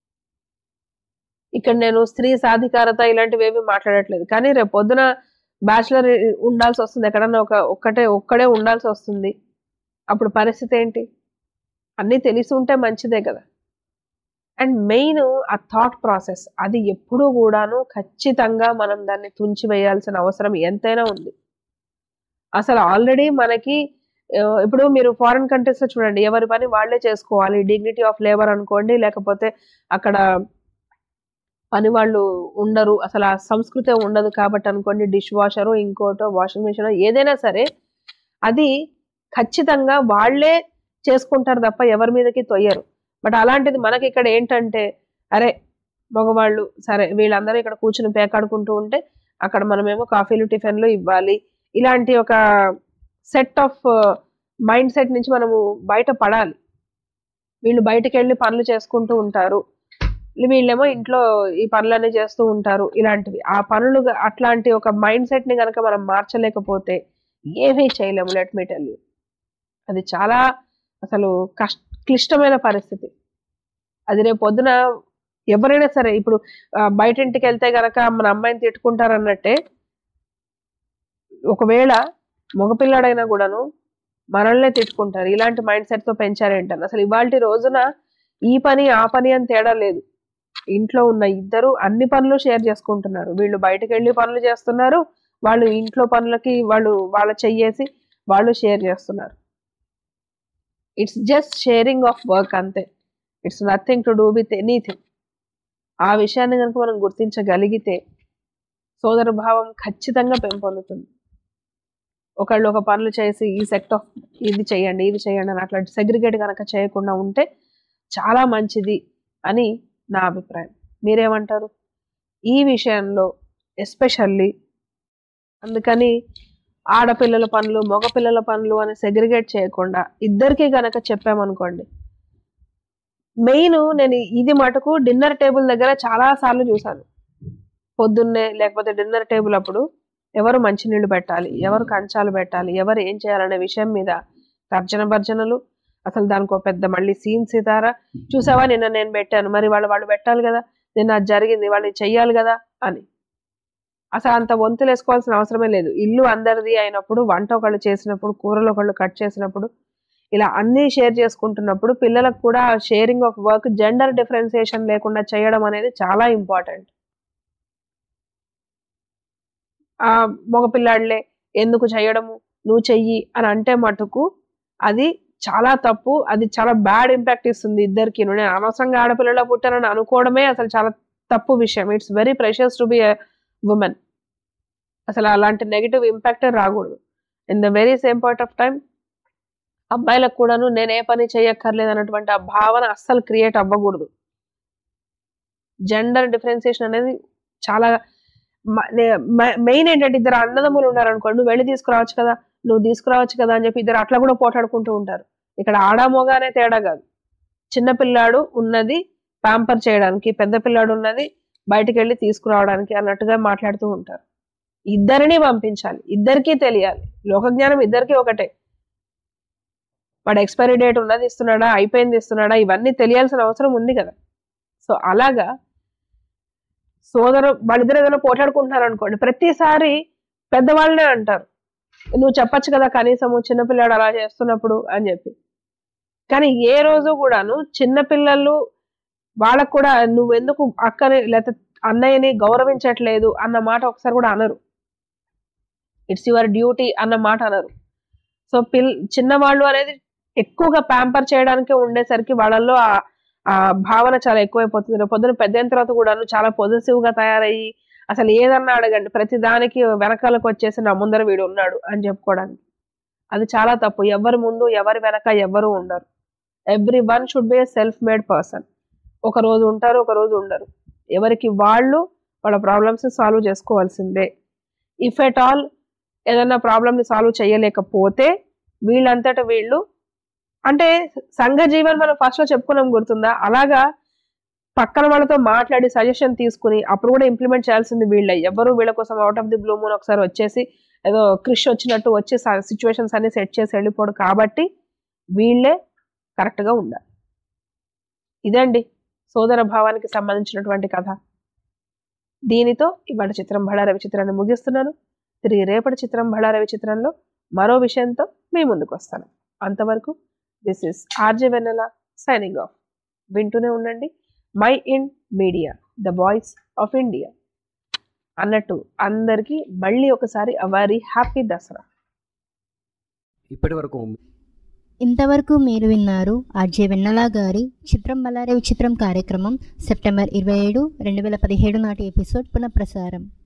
ఇక్కడ నేను స్త్రీ సాధికారత ఇలాంటివి ఏవి మాట్లాడట్లేదు కానీ రేపు పొద్దున బ్యాచులర్ ఉండాల్సి వస్తుంది ఎక్కడన్నా ఒక ఒక్కటే ఒక్కడే ఉండాల్సి వస్తుంది అప్పుడు పరిస్థితి ఏంటి అన్నీ తెలిసి ఉంటే మంచిదే కదా అండ్ మెయిన్ ఆ థాట్ ప్రాసెస్ అది ఎప్పుడూ కూడాను ఖచ్చితంగా మనం దాన్ని తుంచి వేయాల్సిన అవసరం ఎంతైనా ఉంది అసలు ఆల్రెడీ మనకి ఆ, ఇప్పుడు మీరు ఫారిన్ కంట్రీస్ లో చూడండి ఎవరి పని వాళ్ళే చేసుకోవాలి డిగ్నిటీ ఆఫ్ లేబర్ అనుకోండి లేకపోతే అక్కడ పని వాళ్ళు ఉండరు అసలు ఆ సంస్కృతే ఉండదు కాబట్టి అనుకోండి డిష్ వాషరు ఇంకోటో వాషింగ్ మిషన్ ఏదైనా సరే అది ఖచ్చితంగా వాళ్ళే చేసుకుంటారు తప్ప ఎవరి మీదకి తొయ్యరు బట్ అలాంటిది మనకి ఇక్కడ ఏంటంటే అరే మగవాళ్ళు సరే వీళ్ళందరూ ఇక్కడ కూర్చుని పేకాడుకుంటూ ఉంటే అక్కడ మనమేమో కాఫీలు టిఫిన్లు ఇవ్వాలి ఇలాంటి ఒక సెట్ ఆఫ్ మైండ్ సెట్ నుంచి మనము బయట పడాలి వీళ్ళు బయటకు వెళ్ళి పనులు చేసుకుంటూ ఉంటారు వీళ్ళేమో ఇంట్లో ఈ పనులన్నీ చేస్తూ ఉంటారు ఇలాంటివి ఆ పనులు గ- అట్లాంటి ఒక మైండ్ సెట్ ని కనుక మనం మార్చలేకపోతే ఏమీ చేయలేము లెట్ మీ టెల్ యూ అది చాలా అసలు కష్ట క్లిష్టమైన పరిస్థితి అది రేపు పొద్దున ఎవరైనా సరే ఇప్పుడు ఆ, బయట ఇంటికి వెళ్తే గనక మన అమ్మాయిని తిట్టుకుంటారన్నట్టే ఒకవేళ మగపిల్లాడైనా కూడాను మనల్నే తిట్టుకుంటారు ఇలాంటి మైండ్ సెట్ తో పెంచారేంటని అసలు ఇవాళ రోజున ఈ పని ఆ పని అని తేడా లేదు ఇంట్లో ఉన్న ఇద్దరు అన్ని పనులు షేర్ చేసుకుంటున్నారు వీళ్ళు బయటకు వెళ్ళి పనులు చేస్తున్నారు వాళ్ళు ఇంట్లో పనులకి వాళ్ళు వాళ్ళ చెయ్యేసి వాళ్ళు షేర్ చేస్తున్నారు it's just sharing of work అంతే it's nothing to do with anything ఆ విషయాన్ని కనుక మనం గుర్తించగలిగితే సోదర భావం ఖచ్చితంగా పెంపొందుతుంది ఒకళ్ళు ఒక పనులు చేసి ఈ సెక్ట్ ఆఫ్ ఇది చేయండి ఇది చేయండి అని అట్లాంటి సెగ్రిగేట్ కనుక చేయకుండా ఉంటే చాలా మంచిది అని నా అభిప్రాయం మీరేమంటారు ఈ విషయంలో ఎస్పెషల్లీ అందుకని ఆడపిల్లల పనులు మగపిల్లల పనులు అని సెగ్రిగేట్ చేయకుండా ఇద్దరికి గనక చెప్పామనుకోండి మెయిన్ నేను ఇది మటుకు డిన్నర్ టేబుల్ దగ్గర చాలా సార్లు చూసాను పొద్దున్నే లేకపోతే డిన్నర్ టేబుల్ అప్పుడు ఎవరు మంచినీళ్ళు పెట్టాలి ఎవరు కంచాలు పెట్టాలి ఎవరు ఏం చేయాలనే విషయం మీద తర్జన భర్జనలు అసలు దానికి ఒక పెద్ద మళ్ళీ సీన్ సితారా చూసావా నిన్న నేను పెట్టాను మరి వాళ్ళు వాళ్ళు పెట్టాలి కదా నేను అది జరిగింది వాళ్ళు చెయ్యాలి కదా అని అసలు అంత వంతులు వేసుకోవాల్సిన అవసరమే లేదు ఇల్లు అందరిది అయినప్పుడు వంట ఒకళ్ళు చేసినప్పుడు కూరలు ఒకళ్ళు కట్ చేసినప్పుడు ఇలా అన్నీ షేర్ చేసుకుంటున్నప్పుడు పిల్లలకు కూడా sharing of work gender differentiation లేకుండా చేయడం అనేది చాలా ఇంపార్టెంట్ ఆ మగపిల్లాడులే ఎందుకు చేయడము నువ్వు చెయ్యి అని అంటే మటుకు అది చాలా తప్పు అది చాలా బ్యాడ్ ఇంపాక్ట్ ఇస్తుంది ఇద్దరికి నేను అనవసరంగా ఆడపిల్లలో పుట్టానని అనుకోవడమే అసలు చాలా తప్పు విషయం it's very precious to be a women అసలు అలాంటి నెగిటివ్ ఇంపాక్ట్ రాకూడదు in the very same point of time అబ్బాయిలకు కూడాను నేను ఏ పని చేయక్కర్లేదు అన్నటువంటి ఆ భావన అస్సలు క్రియేట్ అవ్వకూడదు జెండర్ డిఫరెన్సియేషన్ అనేది చాలా మెయిన్ ఏంటంటే ఇద్దరు అన్నదమ్ములు ఉన్నారు అనుకోండి నువ్వు వెళ్ళి తీసుకురావచ్చు కదా నువ్వు తీసుకురావచ్చు కదా అని చెప్పి ఇద్దరు అట్లా కూడా పోటాడుకుంటూ ఉంటారు ఇక్కడ ఆడా మోగానే తేడా కాదు చిన్న పిల్లాడు ఉన్నది ప్యాంపర్ చేయడానికి పెద్ద పిల్లాడు ఉన్నది బయటికి వెళ్ళి తీసుకురావడానికి అన్నట్టుగా మాట్లాడుతూ ఉంటారు ఇద్దరిని పంపించాలి ఇద్దరికీ తెలియాలి లోకజ్ఞానం ఇద్దరికీ ఒకటే వాడు ఎక్స్పైరీ డేట్ ఉన్నది ఇస్తున్నాడా అయిపోయింది ఇస్తున్నాడా ఇవన్నీ తెలియాల్సిన అవసరం ఉంది కదా సో అలాగా సోదరు వాళ్ళిద్దరు ఏదైనా పోటాడుకుంటున్నారు అనుకోండి ప్రతిసారి పెద్దవాళ్ళనే అంటారు నువ్వు చెప్పొచ్చు కదా కనీసము చిన్నపిల్లాడు అలా చేస్తున్నప్పుడు అని చెప్పి కానీ ఏ రోజు కూడాను చిన్నపిల్లలు వాళ్ళకు కూడా నువ్వెందుకు అక్కని లేకపోతే అన్నయ్యని గౌరవించట్లేదు అన్న మాట ఒకసారి కూడా అనరు ఇట్స్ యువర్ డ్యూటీ అన్న మాట అనరు సో పిల్ చిన్నవాళ్ళు అనేది ఎక్కువగా ప్యాంపర్ చేయడానికే ఉండేసరికి వాళ్ళల్లో ఆ ఆ భావన చాలా ఎక్కువైపోతుంది రేపు పొద్దున పెద్ద అయిన తర్వాత కూడాను చాలా పొజిటివ్ గా తయారయ్యి అసలు ఏదన్నా అడగండి ప్రతి దానికి వెనకాలకు వచ్చేసి నా ముందర వీడు ఉన్నాడు అని చెప్పుకోవడానికి అది చాలా తప్పు ఎవరి ముందు ఎవరి వెనక ఎవరు ఉండరు everyone should be a self made person ఒక రోజు ఉంటారు ఒక రోజు ఉండరు ఎవరికి వాళ్ళు వాళ్ళ ప్రాబ్లమ్స్ సాల్వ్ చేసుకోవాల్సిందే ఇఫ్ ఎట్ ఆల్ ఏదైనా ప్రాబ్లమ్ని సాల్వ్ చేయలేకపోతే వీళ్ళంతట వీళ్ళు అంటే సంఘ జీవన్ మనం ఫస్ట్ లో చెప్పుకున్నాం గుర్తుందా అలాగా పక్కన వాళ్ళతో మాట్లాడి సజెషన్ తీసుకుని అప్పుడు కూడా ఇంప్లిమెంట్ చేయాల్సింది వీళ్ళే ఎవరు వీళ్ళ కోసం out of the blue moon ఒకసారి వచ్చేసి ఏదో క్రిష్ వచ్చినట్టు వచ్చి సిచ్యువేషన్స్ అన్ని సెట్ చేసి వెళ్ళిపోడు కాబట్టి వీళ్ళే కరెక్ట్గా ఉండాలి ఇదండి సోదర భావానికి సంబంధించినటువంటి కథ దీనితో ఇవాళ చిత్రం బళారవి చిత్రాన్ని ముగిస్తున్నాను తిరిగి రేపటి చిత్రం బళారవి చిత్రంలో మరో విషయంతో మీ ముందుకు వస్తాను అంతవరకు this is RJ Vennela signing off వింటూనే ఉండండి mind media the voice of India అన్నట్టు అందరికీ మళ్ళీ ఒకసారి అవారి హ్యాపీ దసరా ఇప్పటి వరకు ఇంతవరకు మీరు విన్నారు ఆర్జే వెన్నెల గారి చిత్రం బలారే విచిత్రం కార్యక్రమం సెప్టెంబర్ ఇరవై ఏడు రెండు వేల పదిహేడు నాటి ఎపిసోడ్ పునఃప్రసారం